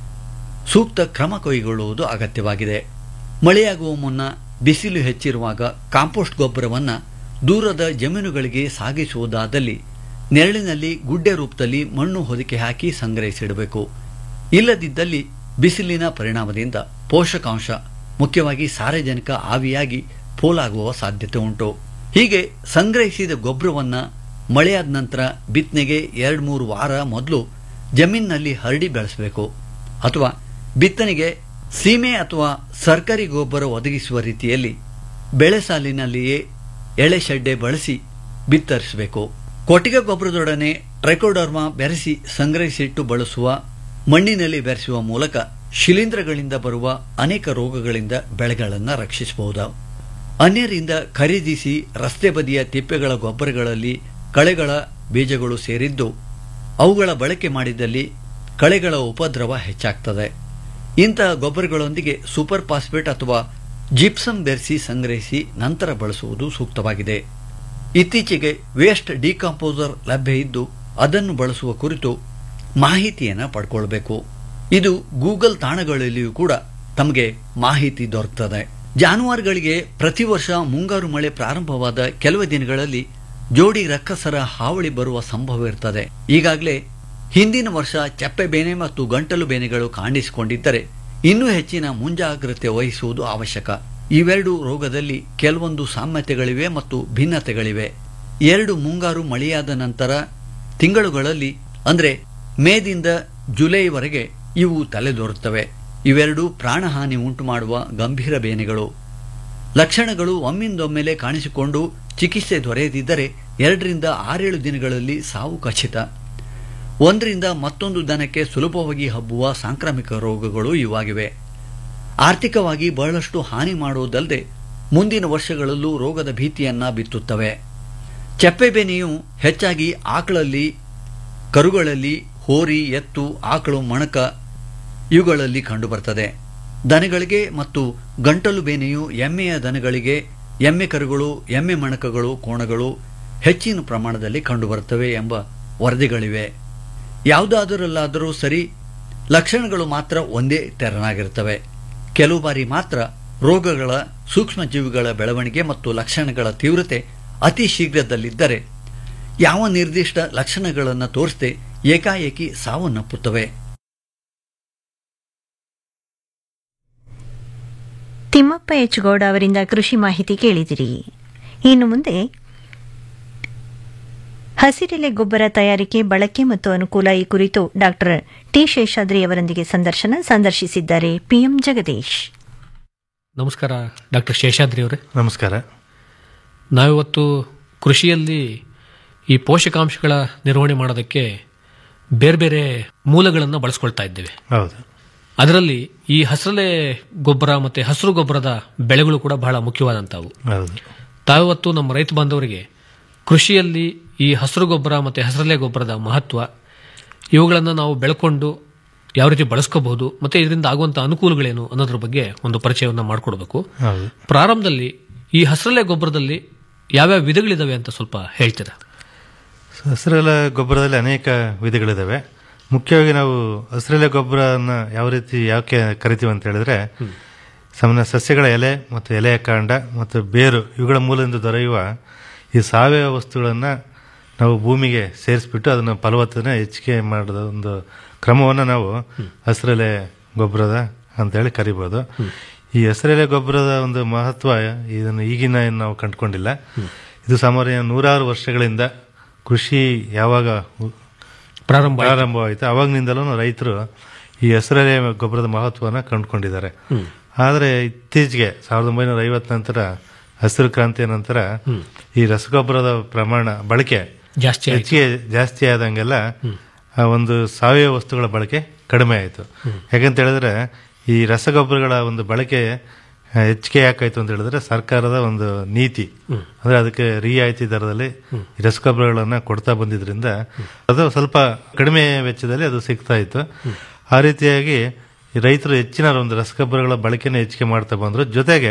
S11: ಸೂಕ್ತ ಕ್ರಮ ಕೈಗೊಳ್ಳುವುದು ಅಗತ್ಯವಾಗಿದೆ ಮಳೆಯಾಗುವ ಮುನ್ನ ಬಿಸಿಲು ಹೆಚ್ಚಿರುವಾಗ ಕಾಂಪೋಸ್ಟ್ ಗೊಬ್ಬರವನ್ನು ದೂರದ ಜಮೀನುಗಳಿಗೆ ಸಾಗಿಸುವುದಾದಲ್ಲಿ ನೆರಳಿನಲ್ಲಿ ಗುಡ್ಡೆ ರೂಪದಲ್ಲಿ ಮಣ್ಣು ಹೊದಿಕೆ ಹಾಕಿ ಸಂಗ್ರಹಿಸಿಡಬೇಕು ಇಲ್ಲದಿದ್ದಲ್ಲಿ ಬಿಸಿಲಿನ ಪರಿಣಾಮದಿಂದ ಪೋಷಕಾಂಶ ಮುಖ್ಯವಾಗಿ ಸಾರಜನಕ ಆವಿಯಾಗಿ ಪೋಲಾಗುವ ಸಾಧ್ಯತೆ ಉಂಟು ಹೀಗೆ ಸಂಗ್ರಹಿಸಿದ ಗೊಬ್ಬರವನ್ನು ಮಳೆಯಾದ ನಂತರ ಬಿತ್ತನೆಗೆ ಎರಡು ಮೂರು ವಾರ ಮೊದಲು ಜಮೀನಿನಲ್ಲಿ ಹರಡಿ ಬೆಳೆಸಬೇಕು ಅಥವಾ ಬಿತ್ತನೆಗೆ ಸೀಮೆ ಅಥವಾ ಸರ್ಕಾರಿ ಗೊಬ್ಬರ ಒದಗಿಸುವ ರೀತಿಯಲ್ಲಿ ಬೆಳೆ ಸಾಲಿನಲ್ಲಿಯೇ ಎಳೆ ಶೆಡ್ಡೆ ಬಳಸಿ ಬಿತ್ತರಿಸಬೇಕು ಕೊಟ್ಟಿಗೆ ಗೊಬ್ಬರದೊಡನೆ ಟ್ರೈಕೋಡರ್ಮಾ ಬೆರೆಸಿ ಸಂಗ್ರಹಿಸಿಟ್ಟು ಬಳಸುವ ಮಣ್ಣಿನಲ್ಲಿ ಬೆರೆಸುವ ಮೂಲಕ ಶಿಲೀಂಧ್ರಗಳಿಂದ ಬರುವ ಅನೇಕ ರೋಗಗಳಿಂದ ಬೆಳೆಗಳನ್ನು ರಕ್ಷಿಸಬಹುದು ಅನ್ಯರಿಂದ ಖರೀದಿಸಿ ರಸ್ತೆ ಬದಿಯ ತಿಪ್ಪೆಗಳ ಗೊಬ್ಬರಗಳಲ್ಲಿ ಕಳೆಗಳ ಬೀಜಗಳು ಸೇರಿದ್ದು ಅವುಗಳ ಬಳಕೆ ಮಾಡಿದಲ್ಲಿ ಕಳೆಗಳ ಉಪದ್ರವ ಹೆಚ್ಚಾಗ್ತದೆ ಇಂತಹ ಗೊಬ್ಬರಗಳೊಂದಿಗೆ ಸೂಪರ್ ಫಾಸ್ಫೇಟ್ ಅಥವಾ ಜಿಪ್ಸಮ್ ಬೆರೆಸಿ ಸಂಗ್ರಹಿಸಿ ನಂತರ ಬಳಸುವುದು ಸೂಕ್ತವಾಗಿದೆ ಇತ್ತೀಚೆಗೆ ವೇಸ್ಟ್ ಡಿಕಾಂಪೋಸರ್ ಲಭ್ಯ ಇದ್ದು ಅದನ್ನು ಬಳಸುವ ಕುರಿತು ಮಾಹಿತಿಯನ್ನು ಪಡ್ಕೊಳ್ಬೇಕು ಇದು ಗೂಗಲ್ ತಾಣಗಳಲ್ಲಿಯೂ ಕೂಡ ತಮಗೆ ಮಾಹಿತಿ ದೊರಕ್ತದೆ ಜಾನುವಾರುಗಳಿಗೆ ಪ್ರತಿ ವರ್ಷ ಮುಂಗಾರು ಮಳೆ ಪ್ರಾರಂಭವಾದ ಕೆಲವೇ ದಿನಗಳಲ್ಲಿ ಜೋಡಿ ರಕ್ಕಸರ ಹಾವಳಿ ಬರುವ ಸಂಭವ ಇರ್ತದೆ ಈಗಾಗಲೇ ಹಿಂದಿನ ವರ್ಷ ಚಪ್ಪೆ ಬೇನೆ ಮತ್ತು ಗಂಟಲು ಬೇನೆಗಳು ಕಾಣಿಸಿಕೊಂಡಿದ್ದರೆ ಇನ್ನೂ ಹೆಚ್ಚಿನ ಮುಂಜಾಗ್ರತೆ ವಹಿಸುವುದು ಅವಶ್ಯಕ ಇವೆರಡು ರೋಗದಲ್ಲಿ ಕೆಲವೊಂದು ಸಾಮ್ಯತೆಗಳಿವೆ ಮತ್ತು ಭಿನ್ನತೆಗಳಿವೆ ಎರಡು ಮುಂಗಾರು ಮಳೆಯಾದ ನಂತರ ತಿಂಗಳುಗಳಲ್ಲಿ ಅಂದರೆ ಮೇದಿಂದ ಜುಲೈವರೆಗೆ ಇವು ತಲೆದೋರುತ್ತವೆ ಇವೆರಡು ಪ್ರಾಣಹಾನಿ ಉಂಟು ಮಾಡುವ ಗಂಭೀರ ಬೇನೆಗಳು ಲಕ್ಷಣಗಳು ಒಮ್ಮಿಂದೊಮ್ಮೆಲೆ ಕಾಣಿಸಿಕೊಂಡು ಚಿಕಿತ್ಸೆ ದೊರೆಯದಿದ್ದರೆ ಎರಡರಿಂದ ಆರೇಳು ದಿನಗಳಲ್ಲಿ ಸಾವು ಖಚಿತ ಒಂದರಿಂದ ಮತ್ತೊಂದು ದನಕ್ಕೆ ಸುಲಭವಾಗಿ ಹಬ್ಬುವ ಸಾಂಕ್ರಾಮಿಕ ರೋಗಗಳು ಇವಾಗಿವೆ ಆರ್ಥಿಕವಾಗಿ ಬಹಳಷ್ಟು ಹಾನಿ ಮಾಡುವುದಲ್ಲದೆ ಮುಂದಿನ ವರ್ಷಗಳಲ್ಲೂ ರೋಗದ ಭೀತಿಯನ್ನ ಬಿತ್ತುತ್ತವೆ ಚಪ್ಪೆಬೇನೆಯು ಹೆಚ್ಚಾಗಿ ಆಕಳಲ್ಲಿ ಕರುಗಳಲ್ಲಿ ಹೋರಿ ಎತ್ತು ಆಕಳು ಮಣಕ ಇವುಗಳಲ್ಲಿ ಕಂಡುಬರ್ತದೆ ದನಗಳಿಗೆ ಮತ್ತು ಗಂಟಲು ಬೇನೆಯು ಎಮ್ಮೆಯ ದನಗಳಿಗೆ ಎಮ್ಮೆ ಕರುಗಳು ಎಮ್ಮೆ ಮಣಕಗಳು ಕೋಣಗಳು ಹೆಚ್ಚಿನ ಪ್ರಮಾಣದಲ್ಲಿ ಕಂಡುಬರುತ್ತವೆ ಎಂಬ ವರದಿಗಳಿವೆ ಯಾವುದಾದರಲ್ಲಾದರೂ ಸರಿ ಲಕ್ಷಣಗಳು ಮಾತ್ರ ಒಂದೇ ತೆರನಾಗಿರ್ತವೆ ಕೆಲವು ಬಾರಿ ಮಾತ್ರ ರೋಗಗಳ ಸೂಕ್ಷ್ಮಜೀವಿಗಳ ಬೆಳವಣಿಗೆ ಮತ್ತು ಲಕ್ಷಣಗಳ ತೀವ್ರತೆ ಅತಿ ಶೀಘ್ರದಲ್ಲಿದ್ದರೆ ಯಾವ ನಿರ್ದಿಷ್ಟ ಲಕ್ಷಣಗಳನ್ನು ತೋರಿಸದೆ ಏಕಾಏಕಿ ಸಾವನ್ನಪ್ಪುತ್ತವೆ
S2: ತಿಮ್ಮಪ್ಪ ಎಚ್ ಗೌಡ ಅವರಿಂದ ಕೃಷಿ ಮಾಹಿತಿ ಕೇಳಿದಿರಿ ಇನ್ನು ಮುಂದೆ ಹಸಿರೆಲೆ ಗೊಬ್ಬರ ತಯಾರಿಕೆ ಬಳಕೆ ಮತ್ತು ಅನುಕೂಲ ಈ ಕುರಿತು ಡಾಕ್ಟರ್ ಟಿ ಶೇಷಾದ್ರಿ ಅವರೊಂದಿಗೆ ಸಂದರ್ಶನ ಸಂದರ್ಶಿಸಿದ್ದಾರೆ ಪಿಎಂ ಜಗದೀಶ್
S12: ನಮಸ್ಕಾರ ಡಾಕ್ಟರ್ ಶೇಷಾದ್ರಿ ಅವರೇ
S13: ನಮಸ್ಕಾರ
S12: ನಾವಿವತ್ತು ಕೃಷಿಯಲ್ಲಿ ಈ ಪೋಷಕಾಂಶಗಳ ನಿರ್ವಹಣೆ ಮಾಡೋದಕ್ಕೆ ಬೇರೆ ಬೇರೆ ಮೂಲಗಳನ್ನು ಬಳಸ್ಕೊಳ್ತಾ ಇದ್ದೇವೆ
S13: ಹೌದು
S12: ಅದರಲ್ಲಿ ಈ ಹಸರಲೆ ಗೊಬ್ಬರ ಮತ್ತೆ ಹಸಿರು ಗೊಬ್ಬರದ ಬೆಳೆಗಳು ಕೂಡ ಬಹಳ ಮುಖ್ಯವಾದಂಥವು
S13: ಹೌದು
S12: ತಾವಿವತ್ತು ನಮ್ಮ ರೈತ ಬಾಂಧವರಿಗೆ ಕೃಷಿಯಲ್ಲಿ ಈ ಹಸಿರು ಗೊಬ್ಬರ ಮತ್ತೆ ಹಸರಲೆ ಗೊಬ್ಬರದ ಮಹತ್ವ ಇವುಗಳನ್ನು ನಾವು ಬೆಳ್ಕೊಂಡು ಯಾವ ರೀತಿ ಬಳಸ್ಕೋಬಹುದು ಮತ್ತೆ ಇದರಿಂದ ಆಗುವಂಥ ಅನುಕೂಲಗಳೇನು ಅನ್ನೋದ್ರ ಬಗ್ಗೆ ಒಂದು ಪರಿಚಯವನ್ನು ಮಾಡಿಕೊಡ್ಬೇಕು
S13: ಹೌದು
S12: ಪ್ರಾರಂಭದಲ್ಲಿ ಈ ಹಸರಲೆ ಗೊಬ್ಬರದಲ್ಲಿ ಯಾವ್ಯಾವ ವಿಧಗಳಿದಾವೆ ಅಂತ ಸ್ವಲ್ಪ ಹೇಳ್ತೀರಾ
S13: ಹಸಿರೆಲೆ ಗೊಬ್ಬರದಲ್ಲಿ ಅನೇಕ ವಿಧಗಳಿದ್ದಾವೆ ಮುಖ್ಯವಾಗಿ ನಾವು ಹಸಿರೆಲೆ ಗೊಬ್ಬರನ ಯಾವ ರೀತಿ ಯಾಕೆ ಕರಿತೀವಿ ಅಂತ ಹೇಳಿದ್ರೆ ಸಾಮಾನ್ಯ ಸಸ್ಯಗಳ ಎಲೆ ಮತ್ತು ಎಲೆಯ ಕಾಂಡ ಮತ್ತು ಬೇರು ಇವುಗಳ ಮೂಲದಿಂದ ದೊರೆಯುವ ಈ ಸಾವಯವ ವಸ್ತುಗಳನ್ನು ನಾವು ಭೂಮಿಗೆ ಸೇರಿಸ್ಬಿಟ್ಟು ಅದನ್ನು ಫಲವತ್ತನ ಹೆಚ್ಚಿಗೆ ಮಾಡಿದ ಒಂದು ಕ್ರಮವನ್ನು ನಾವು ಹಸಿರೆಲೆ ಗೊಬ್ಬರದ ಅಂತೇಳಿ ಕರಿಬೋದು ಈ ಹಸಿರೆಲೆ ಗೊಬ್ಬರದ ಒಂದು ಮಹತ್ವ ಇದನ್ನು ಈಗಿನ ಏನು ನಾವು ಕಂಡುಕೊಂಡಿಲ್ಲ ಇದು ಸಾಮಾನ್ಯ ನೂರಾರು ವರ್ಷಗಳಿಂದ ಕೃಷಿ ಯಾವಾಗ ಉ-
S12: ಪ್ರಾರಂಭ
S13: ಪ್ರಾರಂಭವಾಯಿತು ಅವಾಗನಿಂದಲೂ ರೈತರು ಈ ಹಸಿರೆಲೆ ಗೊಬ್ಬರದ ಮಹತ್ವವನ್ನು ಕಂಡುಕೊಂಡಿದ್ದಾರೆ ಆದರೆ ಇತ್ತೀಚೆಗೆ ಸಾವಿರದ ಒಂಬೈನೂರ ಐವತ್ತ ನಂತರ ಹಸಿರು ಕ್ರಾಂತಿಯ ನಂತರ ಈ ರಸಗೊಬ್ಬರದ ಪ್ರಮಾಣ ಬಳಕೆ
S12: ಜಾಸ್ತಿ ಆಯ್ತು.
S13: ಹೆಚ್ಚಿಗೆ ಜಾಸ್ತಿ ಆದಂಗೆಲ್ಲ ಆ ಒಂದು ಸಾವಯವ ವಸ್ತುಗಳ ಬಳಕೆ ಕಡಿಮೆ ಆಯಿತು ಯಾಕಂತ ಹೇಳಿದ್ರೆ ಈ ರಸಗೊಬ್ಬರಗಳ ಒಂದು ಬಳಕೆ ಆ, ಹೆಚ್ಚಿಗೆ ಯಾಕಾಯ್ತು ಅಂತ ಹೇಳಿದ್ರೆ ಸರ್ಕಾರದ ಒಂದು ನೀತಿ ಅಂದ್ರೆ ಅದಕ್ಕೆ ರಿಯಾಯಿತಿ ದರದಲ್ಲಿ ಈ ರಸಗೊಬ್ಬರಗಳನ್ನ ಕೊಡ್ತಾ ಬಂದಿದ್ರಿಂದ ಅದು ಸ್ವಲ್ಪ ಕಡಿಮೆ ವೆಚ್ಚದಲ್ಲಿ ಅದು ಸಿಗ್ತಾ ಇತ್ತು ಆ ರೀತಿಯಾಗಿ ಈ ರೈತರು ಹೆಚ್ಚಿನ ಒಂದು ರಸಗೊಬ್ಬರಗಳ ಬಳಕೆನ ಹೆಚ್ಚಿಗೆ ಮಾಡ್ತಾ ಬಂದ್ರು ಜೊತೆಗೆ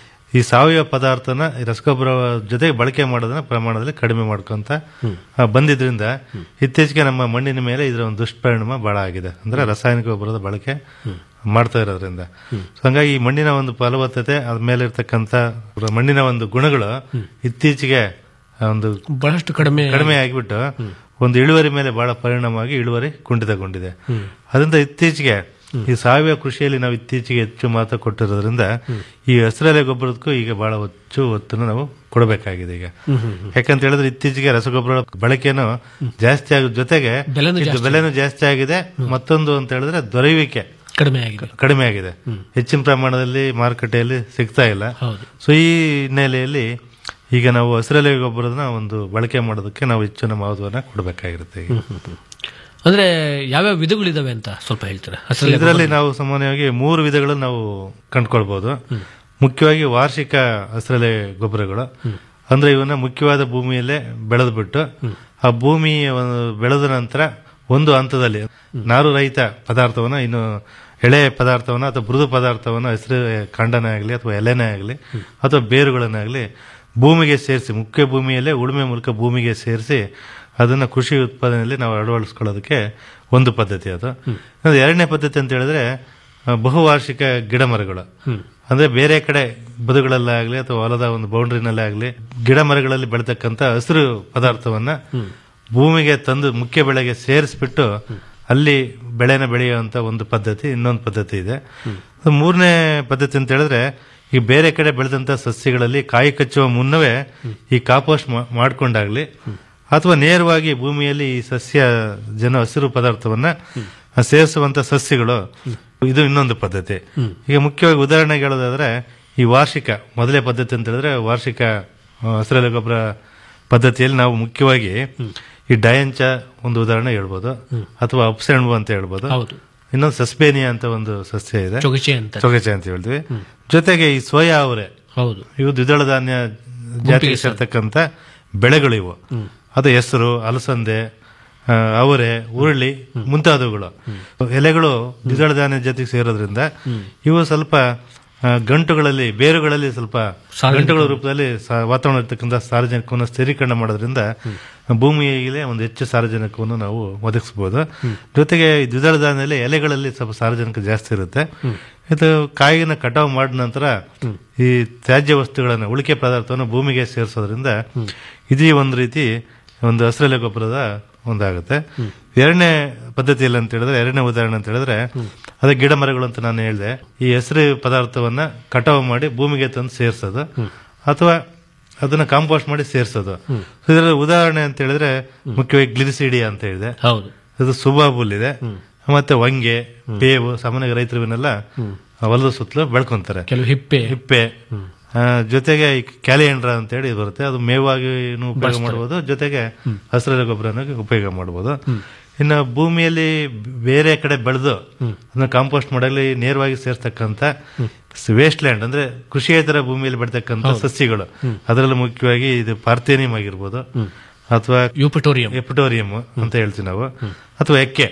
S13: ಈ ಸಾವಯವ ಪದಾರ್ಥನ ಈ ರಸಗೊಬ್ಬರ ಜೊತೆಗೆ ಬಳಕೆ ಮಾಡೋದನ್ನ ಪ್ರಮಾಣದಲ್ಲಿ ಕಡಿಮೆ ಮಾಡ್ಕೊಂತ ಆ, ಬಂದಿದ್ರಿಂದ ಇತ್ತೀಚೆಗೆ ನಮ್ಮ ಮಣ್ಣಿನ ಮೇಲೆ ಇದರ ಒಂದು ದುಷ್ಪರಿಣಾಮ ಬಹಳ ಆಗಿದೆ ಅಂದ್ರೆ ರಾಸಾಯನಿಕ ಗೊಬ್ಬರದ ಬಳಕೆ ಮಾಡ್ತಾ ಇರೋದ್ರಿಂದ ಸೊ ಹಂಗಾಗಿ ಈ ಮಣ್ಣಿನ ಒಂದು ಫಲವತ್ತತೆ ಅದ್ರ ಮೇಲೆ ಇರ್ತಕ್ಕಂಥ ಮಣ್ಣಿನ ಒಂದು ಗುಣಗಳು ಇತ್ತೀಚೆಗೆ ಆ ಒಂದು
S12: ಬಹಳಷ್ಟು ಕಡಿಮೆ
S13: ಕಡಿಮೆ ಆಗಿಬಿಟ್ಟು ಒಂದು ಇಳುವರಿ ಮೇಲೆ ಬಹಳ ಪರಿಣಾಮವಾಗಿ ಇಳುವರಿ ಕುಂಠಿತಗೊಂಡಿದೆ ಅದರಿಂದ ಇತ್ತೀಚೆಗೆ ಈ ಸಾವಯವ ಕೃಷಿಯಲ್ಲಿ ನಾವು ಇತ್ತೀಚೆಗೆ ಹೆಚ್ಚು ಮಹತ್ವ ಕೊಟ್ಟಿರೋದ್ರಿಂದ ಈ ಹಸಿರೆಲೆ ಗೊಬ್ಬರಕ್ಕೂ ಈಗ ಬಹಳ ಹೆಚ್ಚು ಒತ್ತನ್ನು ನಾವು ಕೊಡಬೇಕಾಗಿದೆ ಈಗ ಯಾಕಂತ ಹೇಳಿದ್ರೆ ಇತ್ತೀಚೆಗೆ ರಸಗೊಬ್ಬರ ಬಳಕೆನೂ ಜಾಸ್ತಿ ಆಗೋ ಜೊತೆಗೆ
S12: ಬೆಲೆನೂ
S13: ಇದು
S12: ಜಾಸ್ತಿ
S13: ಬೆಲೆನೂ ಜಾಸ್ತಿ ಆಗಿದೆ ಮತ್ತೊಂದು ಅಂತ ಹೇಳಿದ್ರೆ ದೊರೆಯುವಿಕೆ
S12: ಕಡಿಮೆ ಆಗಿದೆ
S13: ಕಡಿಮೆ ಆಗಿದೆ ಹೆಚ್ಚಿನ ಪ್ರಮಾಣದಲ್ಲಿ ಮಾರುಕಟ್ಟೆಯಲ್ಲಿ ಸಿಗ್ತಾ ಇಲ್ಲ
S12: ಹೌದು.
S13: ಸೊ ಈ ಹಿನ್ನೆಲೆಯಲ್ಲಿ ಈಗ ನಾವು ಹಸಿರೆಲೆ ಗೊಬ್ಬರನ ಒಂದು ಬಳಕೆ ಮಾಡೋದಕ್ಕೆ ನಾವು ಹೆಚ್ಚಿನ ಮಹತ್ವನ ಕೊಡಬೇಕಾಗಿರುತ್ತೆ ಈಗ.
S12: ಅಂದ್ರೆ ಯಾವ್ಯಾವ ವಿಧಗಳಿದಾವೆ ಅಂತ ಸ್ವಲ್ಪ ಹೇಳ್ತೀರಾ ಹಸಿರೆಲೆ
S13: ಇದರಲ್ಲಿ ನಾವು ಸಾಮಾನ್ಯವಾಗಿ ಮೂರು ವಿಧಗಳನ್ನು ನಾವು ಕಂಡುಕೊಳ್ಬಹುದು ಮುಖ್ಯವಾಗಿ ವಾರ್ಷಿಕ ಹಸಿರೆಲೆ ಗೊಬ್ಬರಗಳು ಅಂದ್ರೆ ಇವನ್ನ ಮುಖ್ಯವಾದ ಭೂಮಿಯಲ್ಲೇ ಬೆಳೆದು ಬಿಟ್ಟು ಆ ಭೂಮಿ ಒಂದು ಬೆಳೆದ ನಂತರ ಒಂದು ಹಂತದಲ್ಲಿ ನಾರು ರಹಿತ ಪದಾರ್ಥವನ್ನ ಇನ್ನು ಎಳೆ ಪದಾರ್ಥವನ್ನ ಅಥವಾ ಮೃದು ಪದಾರ್ಥವನ್ನ ಹಸಿರು ಕಾಂಡನೇ ಆಗಲಿ ಅಥವಾ ಎಲೆನೇ ಆಗಲಿ ಅಥವಾ ಬೇರುಗಳನ್ನಾಗಲಿ ಭೂಮಿಗೆ ಸೇರಿಸಿ ಮುಖ್ಯ ಭೂಮಿಯಲ್ಲೇ ಉಳುಮೆ ಮೂಲಕ ಭೂಮಿಗೆ ಸೇರಿಸಿ ಅದನ್ನ ಕೃಷಿ ಉತ್ಪಾದನೆಯಲ್ಲಿ ನಾವು ಅಳವಡಿಸ್ಕೊಳ್ಳೋದಕ್ಕೆ ಒಂದು ಪದ್ಧತಿ ಅದು ಇನ್ನೊಂದು ಎರಡನೇ ಪದ್ಧತಿ ಅಂತ ಹೇಳಿದ್ರೆ ಆ, ಬಹುವಾರ್ಷಿಕ ಗಿಡ ಮರಗಳು ಅಂದ್ರೆ ಬೇರೆ ಕಡೆ ಬದುಗಳಲ್ಲಾಗ್ಲಿ ಅಥವಾ ಹೊಲದ ಒಂದು ಬೌಂಡ್ರಿನಲ್ಲೇ ಆಗಲಿ ಗಿಡ ಮರಗಳಲ್ಲಿ ಬೆಳತಕ್ಕಂತ ಹಸಿರು ಪದಾರ್ಥವನ್ನ ಭೂಮಿಗೆ ತಂದು ಮುಖ್ಯ ಬೆಳೆಗೆ ಸೇರಿಸ್ಬಿಟ್ಟು ಅಲ್ಲಿ ಬೆಳೆನ ಬೆಳೆಯುವಂತ ಒಂದು ಪದ್ಧತಿ ಇನ್ನೊಂದು ಪದ್ಧತಿ ಇದೆ ಅದು ಮೂರನೇ ಪದ್ಧತಿ ಅಂತ ಹೇಳಿದ್ರೆ ಈ ಬೇರೆ ಕಡೆ ಬೆಳೆದಂತ ಸಸ್ಯಗಳಲ್ಲಿ ಕಾಯಿ ಕಚ್ಚುವ ಮುನ್ನವೇ ಈ ಕಾಂಪೋಸ್ಟ್ ಮಾ- ಮಾಡ್ಕೊಂಡಾಗ್ಲಿ ಅಥವಾ ನೇರವಾಗಿ ಭೂಮಿಯಲ್ಲಿ ಈ ಸಸ್ಯ ಜನ ಹಸಿರು ಪದಾರ್ಥವನ್ನ ಸೇರಿಸುವಂತ ಸಸ್ಯಗಳು ಇದು ಇನ್ನೊಂದು ಪದ್ಧತಿ ಈಗ ಮುಖ್ಯವಾಗಿ ಉದಾಹರಣೆಗೆ ಹೇಳೋದಾದ್ರೆ ಈ ವಾರ್ಷಿಕ ಮೊದಲೇ ಪದ್ಧತಿ ಅಂತ ಹೇಳಿದ್ರೆ ವಾರ್ಷಿಕ ಆ, ಹಸಿರೆಲೆ ಗೊಬ್ಬರ ಪದ್ಧತಿಯಲ್ಲಿ ನಾವು ಮುಖ್ಯವಾಗಿ ಈ ಡಯಂಚ ಒಂದು ಉದಾಹರಣೆ ಹೇಳ್ಬೋದು ಅಥವಾ ಅಪ್ಸೆಣ್ಬು ಅಂತ ಹೇಳ್ಬೋದು
S12: ಹೌದು.
S13: ಇನ್ನೊಂದು ಸಸ್ಪೇನಿಯಾ ಅಂತ ಒಂದು ಸಸ್ಯ ಇದೆ
S12: ಚೊಗಚೆ ಅಂತ
S13: ಚೊಗಚೆ ಅಂತ ಹೇಳ್ತೀವಿ ಜೊತೆಗೆ ಈ ಸೋಯಾ ಅವರೆ
S12: ಹೌದು
S13: ಇವು ದ್ವಿದಳ ಧಾನ್ಯ ಜಾತಿಗೆ ಸೇರ್ತಕ್ಕಂಥ ಬೆಳೆಗಳು ಇವು ಅದು ಹೆಸರು ಅಲಸಂದೆ ಆ, ಆ, ಅವರೆ ಉರುಳಿ ಮುಂತಾದವುಗಳು ಎಲೆಗಳು ದ್ವಿದಳ ಧಾನ್ಯ ಜೊತೆಗೆ ಸೇರೋದ್ರಿಂದ ಇವು ಸ್ವಲ್ಪ ಆ, ಗಂಟುಗಳಲ್ಲಿ ಬೇರುಗಳಲ್ಲಿ ಸ್ವಲ್ಪ ಗಂಟುಗಳ ರೂಪದಲ್ಲಿ ಸಾ- ವಾತಾವರಣ ಇರ್ತಕ್ಕಂಥ ಸಾರಜನಕವನ್ನು ಸ್ಥಿರೀಕರಣ ಮಾಡೋದ್ರಿಂದ ಭೂಮಿಯಲ್ಲಿ ಒಂದು ಹೆಚ್ಚು ಸಾರಜನಕವನ್ನು ನಾವು ಒದಗಿಸಬಹುದು ಜೊತೆಗೆ ಈ ದ್ವಿದಳ ಧಾನ್ಯದಲ್ಲಿ ಎಲೆಗಳಲ್ಲಿ ಸ್ವಲ್ಪ ಸಾರಜನಕ ಜಾಸ್ತಿ ಇರುತ್ತೆ ಇದು ಕಾಯಿನ ಕಟಾವು ಮಾಡಿದ ನಂತರ ಈ ತ್ಯಾಜ್ಯ ವಸ್ತುಗಳನ್ನು ಉಳಿಕೆ ಪದಾರ್ಥವನ್ನು ಭೂಮಿಗೆ ಸೇರಿಸೋದ್ರಿಂದ ಇದು ಒಂದು ರೀತಿ ಒಂದು ಹಸಿರೆಲೆ ಗೊಬ್ಬರದ ಒಂದಾಗುತ್ತೆ ಎರಡನೇ ಪದ್ಧತಿಯಲ್ಲಿ ಅಂತ ಹೇಳಿದ್ರೆ ಎರಡನೇ ಉದಾಹರಣೆ ಅಂತ ಹೇಳಿದ್ರೆ ಅದೇ ಗಿಡ ಮರಗಳು ಅಂತ ನಾನು ಹೇಳಿದೆ ಈ ಹೆಸರು ಪದಾರ್ಥವನ್ನ ಕಟಾವು ಮಾಡಿ ಭೂಮಿಗೆ ತಂದು ಸೇರಿಸೋದು ಅಥವಾ ಅದನ್ನ ಕಾಂಪೋಸ್ಟ್ ಮಾಡಿ ಸೇರಿಸೋದು ಇದರ ಉದಾಹರಣೆ ಅಂತ ಹೇಳಿದ್ರೆ ಮುಖ್ಯವಾಗಿ ಗ್ಲಿರಿಸಿಡಿಯಾ ಅಂತ ಹೇಳಿದೆ
S12: ಹೌದು
S13: ಅದು ಸುಬಾಬುಲ್ ಇದೆ ಮತ್ತೆ ವಂಗೆ ಬೇವು ಸಾಮಾನ್ಯ ರೈತರು ಇವನ್ನೆಲ್ಲ ಹೊಲದ ಸುತ್ತಲೂ ಬೆಳ್ಕೊಂತಾರೆ
S12: ಕೆಲವು ಹಿಪ್ಪೆ
S13: ಹಿಪ್ಪೆ ಆ, ಜೊತೆಗೆ ಈ ಕ್ಯಾಲಿಯಂಡ್ರ ಅಂತ ಹೇಳಿ ಬರುತ್ತೆ ಅದು ಮೇವಾಗಿ ಉಪಯೋಗ
S12: ಬಳಸ್ತಾರೆ.
S13: ಮಾಡಬಹುದು ಜೊತೆಗೆ ಹಸಿರೆಲೆ ಗೊಬ್ಬರನ ಉಪಯೋಗ ಮಾಡಬಹುದು ಇನ್ನು ಭೂಮಿಯಲ್ಲಿ ಬೇರೆ ಕಡೆ ಬೆಳೆದು ಅದನ್ನ ಕಾಂಪೋಸ್ಟ್ ಮಾಡಲಿ ನೇರವಾಗಿ ಸೇರ್ತಕ್ಕಂಥ ವೇಸ್ಟ್ ಲ್ಯಾಂಡ್ ಅಂದ್ರೆ ಕೃಷಿಯೇತರ ಭೂಮಿಯಲ್ಲಿ ಬೆಳತಕ್ಕಂಥ
S12: ಹೌದು.
S13: ಸಸ್ಯಗಳು ಅದರಲ್ಲೂ ಮುಖ್ಯವಾಗಿ ಇದು ಪಾರ್ಥೇನಿಯಂ ಆಗಿರ್ಬೋದು ಅಥವಾ
S12: ಯುಪಿಟೋರಿಯಂ
S13: ಎಪಿಟೋರಿಯಂ ಅಂತ ಹೇಳ್ತೀವಿ ನಾವು ಅಥವಾ ಎಕ್ಕೆ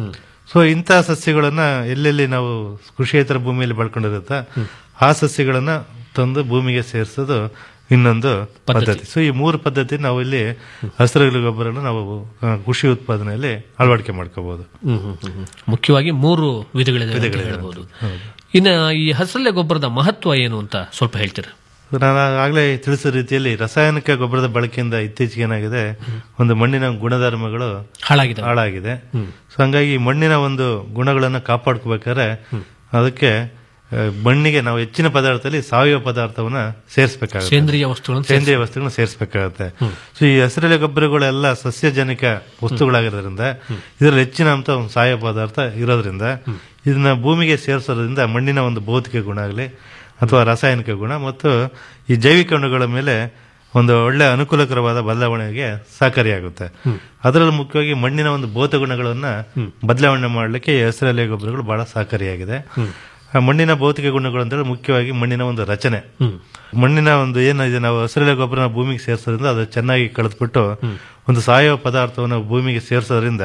S13: ಸೊ ಇಂಥ ಸಸ್ಯಗಳನ್ನ ಎಲ್ಲೆಲ್ಲಿ ನಾವು ಕೃಷಿಯೇತರ ಭೂಮಿಯಲ್ಲಿ ಬೆಳ್ಕೊಂಡಿರುತ್ತ ಆ ಸಸ್ಯಗಳನ್ನ ತಂದು ಭೂಮಿಗೆ ಸೇರಿಸೋದು ಇನ್ನೊಂದು ಪದ್ಧತಿ ಸೊ ಈ ಮೂರು ಪದ್ಧತಿ ನಾವು ಇಲ್ಲಿ ಹಸಿರು ಗೊಬ್ಬರನ ನಾವು ಆ, ಕೃಷಿ ಉತ್ಪಾದನೆಯಲ್ಲಿ ಅಳವಡಿಕೆ ಮಾಡ್ಕೋಬಹುದು
S12: ಹ್ಮ್, ಹ್ಮ್, ಹ್ಮ್, ಹ್ಮ್. ಮುಖ್ಯವಾಗಿ ಮೂರು ವಿಧಗಳಿದೆ ಅಂತ
S13: ವಿಧಗಳಿದೆ
S12: ಹೇಳ್ಬೋದು ಇನ್ನು ಈ ಹಸಿರಲೆ ಗೊಬ್ಬರದ ಮಹತ್ವ ಏನು ಅಂತ ಸ್ವಲ್ಪ ಹೇಳ್ತೀರಾ
S13: ನಾನು ಆಗ್ಲೇ ತಿಳಿಸಿದ ರೀತಿಯಲ್ಲಿ ರಾಸಾಯನಿಕ ಗೊಬ್ಬರದ ಬಳಕೆಯಿಂದ ಇತ್ತೀಚೆಗೆ ಏನಾಗಿದೆ ಒಂದು ಮಣ್ಣಿನ ಗುಣಧರ್ಮಗಳು
S12: ಹಾಳಾಗಿದೆ
S13: ಹಾಳಾಗಿದೆ ಸೊ ಹಂಗಾಗಿ ಈ ಮಣ್ಣಿನ ಒಂದು ಗುಣಗಳನ್ನು ಕಾಪಾಡ್ಕೋಬೇಕಾದ್ರೆ ಅದಕ್ಕೆ ಆ, ಮಣ್ಣಿಗೆ ನಾವು ಹೆಚ್ಚಿನ ಪದಾರ್ಥದಲ್ಲಿ ಸಾವಯವ ಪದಾರ್ಥವನ್ನ ಸೇರಿಸಬೇಕಾಗುತ್ತೆ
S12: ಸೇಂದ್ರಿಯ ವಸ್ತುಗಳನ್ನು
S13: ಸೇಂದ್ರಿಯ ವಸ್ತುಗಳನ್ನ ಸೇರಿಸಬೇಕಾಗುತ್ತೆ ಸೊ ಈ ಹಸಿರೆಲೆ ಗೊಬ್ಬರಗಳೆಲ್ಲ ಸಸ್ಯಜನಕ ವಸ್ತುಗಳಾಗಿರೋದ್ರಿಂದ ಇದರಲ್ಲಿ ಹೆಚ್ಚಿನ ಅಂಶ ಒಂದು ಸಾವಯವ ಪದಾರ್ಥ ಇರೋದ್ರಿಂದ ಇದನ್ನ ಭೂಮಿಗೆ ಸೇರಿಸೋದ್ರಿಂದ ಮಣ್ಣಿನ ಒಂದು ಭೌತಿಕ ಗುಣ ಆಗಲಿ ಅಥವಾ ರಾಸಾಯನಿಕ ಗುಣ ಮತ್ತು ಈ ಜೈವಿಕ ಅಣುಗಳ ಮೇಲೆ ಒಂದು ಒಳ್ಳೆ ಅನುಕೂಲಕರವಾದ ಬದಲಾವಣೆಗೆ ಸಹಕಾರಿಯಾಗುತ್ತೆ ಅದರಲ್ಲಿ ಮುಖ್ಯವಾಗಿ ಮಣ್ಣಿನ ಒಂದು ಭೌತ ಗುಣಗಳನ್ನ ಬದಲಾವಣೆ ಮಾಡಲಿಕ್ಕೆ ಈ ಹಸಿರೆಲೆ ಗೊಬ್ಬರಗಳು ಬಹಳ ಸಹಕಾರಿಯಾಗಿದೆ ಆ ಮಣ್ಣಿನ ಭೌತಿಕ ಗುಣಗಳು ಅಂತ ಹೇಳಿ ಮುಖ್ಯವಾಗಿ ಮಣ್ಣಿನ ಒಂದು ರಚನೆ ಮಣ್ಣಿನ ಒಂದು ಏನಿದೆ ನಾವು ಹಸಿರೆಲೆ ಗೊಬ್ಬರನ ಭೂಮಿಗೆ ಸೇರಿಸೋದ್ರಿಂದ ಅದು ಚೆನ್ನಾಗಿ ಕಳೆದ್ಬಿಟ್ಟು ಒಂದು ಸಾವಯವ ಪದಾರ್ಥವನ್ನು ಭೂಮಿಗೆ ಸೇರಿಸೋದ್ರಿಂದ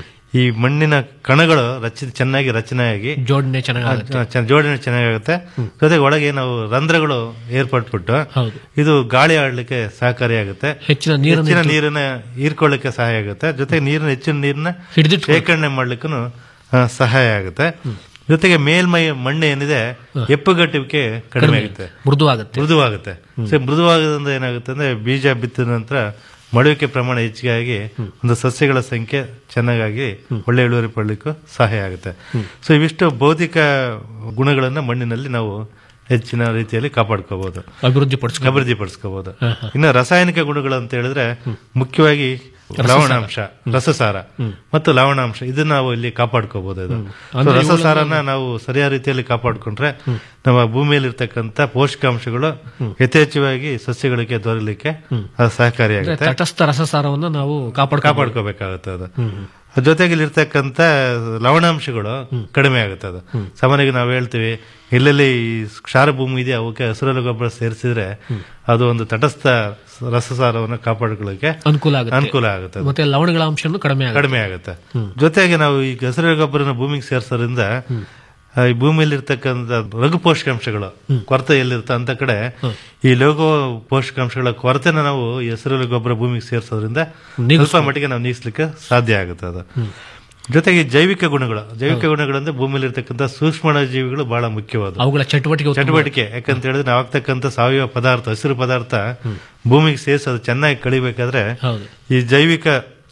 S13: ಈ ಮಣ್ಣಿನ ಕಣಗಳು ರಚ ಚೆನ್ನಾಗಿ ರಚನೆಯಾಗಿ
S12: ಜೋಡಣೆ ಚೆನ್ನಾಗಿ
S13: ಆ, ಚ- ಜೋಡಣೆ ಚೆನ್ನಾಗುತ್ತೆ ಜೊತೆಗೆ ಒಳಗೆ ನಾವು ರಂಧ್ರಗಳು ಏರ್ಪಟ್ಬಿಟ್ಟು ಇದು ಗಾಳಿ ಆಡ್ಲಿಕ್ಕೆ ಸಹಕಾರಿಯಾಗುತ್ತೆ
S12: ಹೆಚ್ಚಿನ ನೀರನ್ನ
S13: ಹೆಚ್ಚಿನ
S12: ಇಟ್ಟು-
S13: ನೀರನ್ನ ಹೀರ್ಕೊಳ್ಳಿಕ್ಕೆ ಸಹಾಯ ಆಗುತ್ತೆ ಜೊತೆಗೆ ನೀರಿನ ಹೆಚ್ಚಿನ ನೀರನ್ನ ಶೇಖರಣೆ ಮಾಡ್ಲಿಕ್ಕೂ ಸಹಾಯ ಆಗುತ್ತೆ ಜೊತೆಗೆ ಮೇಲ್ಮೈ ಮಣ್ಣು ಏನಿದೆ ಎಪ್ಪುಗಟ್ಟುವಿಕೆ ಕಡಿಮೆ ಆಗುತ್ತೆ
S12: ಮೃದುವಾಗುತ್ತೆ
S13: ಮೃದುವಾಗುತ್ತೆ ಸೊ ಮೃದುವಾಗೋದ್ರಿಂದ ಏನಾಗುತ್ತೆ ಅಂದ್ರೆ ಬೀಜ ಬಿತ್ತಿದ ನಂತರ ಮಡುವಿಕೆ ಪ್ರಮಾಣ ಹೆಚ್ಚಿಗೆ ಆಗಿ ಒಂದು ಸಸ್ಯಗಳ ಸಂಖ್ಯೆ ಚೆನ್ನಾಗಿ ಒಳ್ಳೆ ಇಳುವರಿ ಪಡಲಿಕ್ಕೂ ಸಹಾಯ ಆಗುತ್ತೆ ಸೊ ಇವಿಷ್ಟು ಭೌತಿಕ ಗುಣಗಳನ್ನ ಮಣ್ಣಿನಲ್ಲಿ ನಾವು ಹೆಚ್ಚಿನ ರೀತಿಯಲ್ಲಿ ಕಾಪಾಡ್ಕೋಬಹುದು
S12: ಅಭಿವೃದ್ಧಿ ಪಡಿಸ್ಕೊ
S13: ಅಭಿವೃದ್ಧಿ ಪಡಿಸ್ಕೋಬಹುದು ಇನ್ನು ರಾಸಾಯನಿಕ ಗುಣಗಳು ಅಂತ ಹೇಳಿದ್ರೆ ಮುಖ್ಯವಾಗಿ ಲವಣಾಂಶ ರಸಸಾರ ಮತ್ತು ಲವಣಾಂಶ ಇದನ್ನ ನಾವು ಇಲ್ಲಿ ಕಾಪಾಡ್ಕೋಬಹುದು ಇದು So,
S12: ಅಂದ್ರೆ
S13: ರಸಸಾರನ ನಾವು ಸರಿಯಾದ ರೀತಿಯಲ್ಲಿ ಕಾಪಾಡ್ಕೊಂಡ್ರೆ ನಮ್ಮ ಭೂಮಿಯಲ್ಲಿ ಇರ್ತಕ್ಕಂಥ ಪೋಷಕಾಂಶಗಳು ಯಥೇಚ್ಛವಾಗಿ ಸಸ್ಯಗಳಿಗೆ ದೊರೆಯಲಿಕ್ಕೆ ಅದು ಸಹಕಾರಿಯಾಗುತ್ತೆ
S12: ಅಂದ್ರೆ ತಟಸ್ಥ ರಸಸಾರವನ್ನು ನಾವು ಕಾಪಾಡ್ಕೊ
S13: ಕಾಪಾಡ್ಕೋಬೇಕಾಗುತ್ತೆ ಅದು ಅದ್ರ ಜೊತೆಗೆ ಇಲ್ಲಿರ್ತಕ್ಕಂಥ ಲವಣಾಂಶಗಳು ಕಡಿಮೆ ಆಗುತ್ತೆ ಅದು ಸಾಮಾನ್ಯವಾಗಿ ನಾವು ಹೇಳ್ತೀವಿ ಎಲ್ಲೆಲ್ಲಿ ಈ ಕ್ಷಾರ ಭೂಮಿ ಇದೆ ಅವಕ್ಕೆ ಹಸಿರೆಲೆ ಗೊಬ್ಬರ ಸೇರಿಸಿದ್ರೆ ಅದು ಒಂದು ತಟಸ್ಥ ರಸಸಾರವನ್ನು ಕಾಪಾಡ್ಕೊಳ್ಳೋಕೆ
S12: ಅನುಕೂಲ ಆಗುತ್ತೆ
S13: ಅನುಕೂಲ ಆಗುತ್ತೆ ಅದು.
S12: ಮತ್ತೆ ಲವಣಗಳ ಅಂಶನೂ ಕಡಿಮೆ ಆಗುತ್ತೆ
S13: ಕಡಿಮೆ ಆಗುತ್ತೆ ಜೊತೆಗೆ ನಾವು ಈ ಹಸಿರೆಲೆ ಗೊಬ್ಬರನ ಭೂಮಿಗೆ ಸೇರಿಸೋದ್ರಿಂದ ಆ, ಈ ಭೂಮಿಯಲ್ಲಿ ಇರ್ತಕ್ಕಂಥ ಲಘು ಪೋಷಕಾಂಶಗಳು ಕೊರತೆ ಎಲ್ಲಿರುತ್ತೆ ಅಂತ ಕಡೆ ಈ ಲಘು ಪೋಷಕಾಂಶಗಳ ಕೊರತೆನ ನಾವು ಈ ಹಸಿರೆಲೆ ಗೊಬ್ಬರ ಭೂಮಿಗೆ ಸೇರಿಸೋದ್ರಿಂದ ಸ್ವಲ್ಪ ಮಟ್ಟಿಗೆ ನಾವು ನೀಗಿಸ್ಲಿಕ್ಕೆ ಸಾಧ್ಯ ಆಗುತ್ತೆ ಅದು ಜೊತೆಗೆ ಈ ಜೈವಿಕ ಗುಣಗಳು ಜೈವಿಕ ಗುಣಗಳಂದ್ರೆ ಭೂಮಿಯಲ್ಲಿ ಇರ್ತಕ್ಕಂಥ ಸೂಕ್ಷ್ಮ ಜೀವಿಗಳು ಬಹಳ ಮುಖ್ಯವಾದ
S12: ಅವುಗಳ ಚಟುವಟಿಕೆ ಉತ್ತಮ.
S13: ಚಟುವಟಿಕೆ ಯಾಕಂತ ಹೇಳಿದ್ರೆ ನಾವು ಆಗ್ತಕ್ಕಂಥ ಸಾವಯವ ಪದಾರ್ಥ ಹಸಿರು ಪದಾರ್ಥ ಭೂಮಿಗೆ ಸೇರಿಸಿ ಅದು ಚೆನ್ನಾಗಿ ಕಳಿಬೇಕಾದ್ರೆ
S12: ಹೌದು.
S13: ಈ ಜೈವಿಕ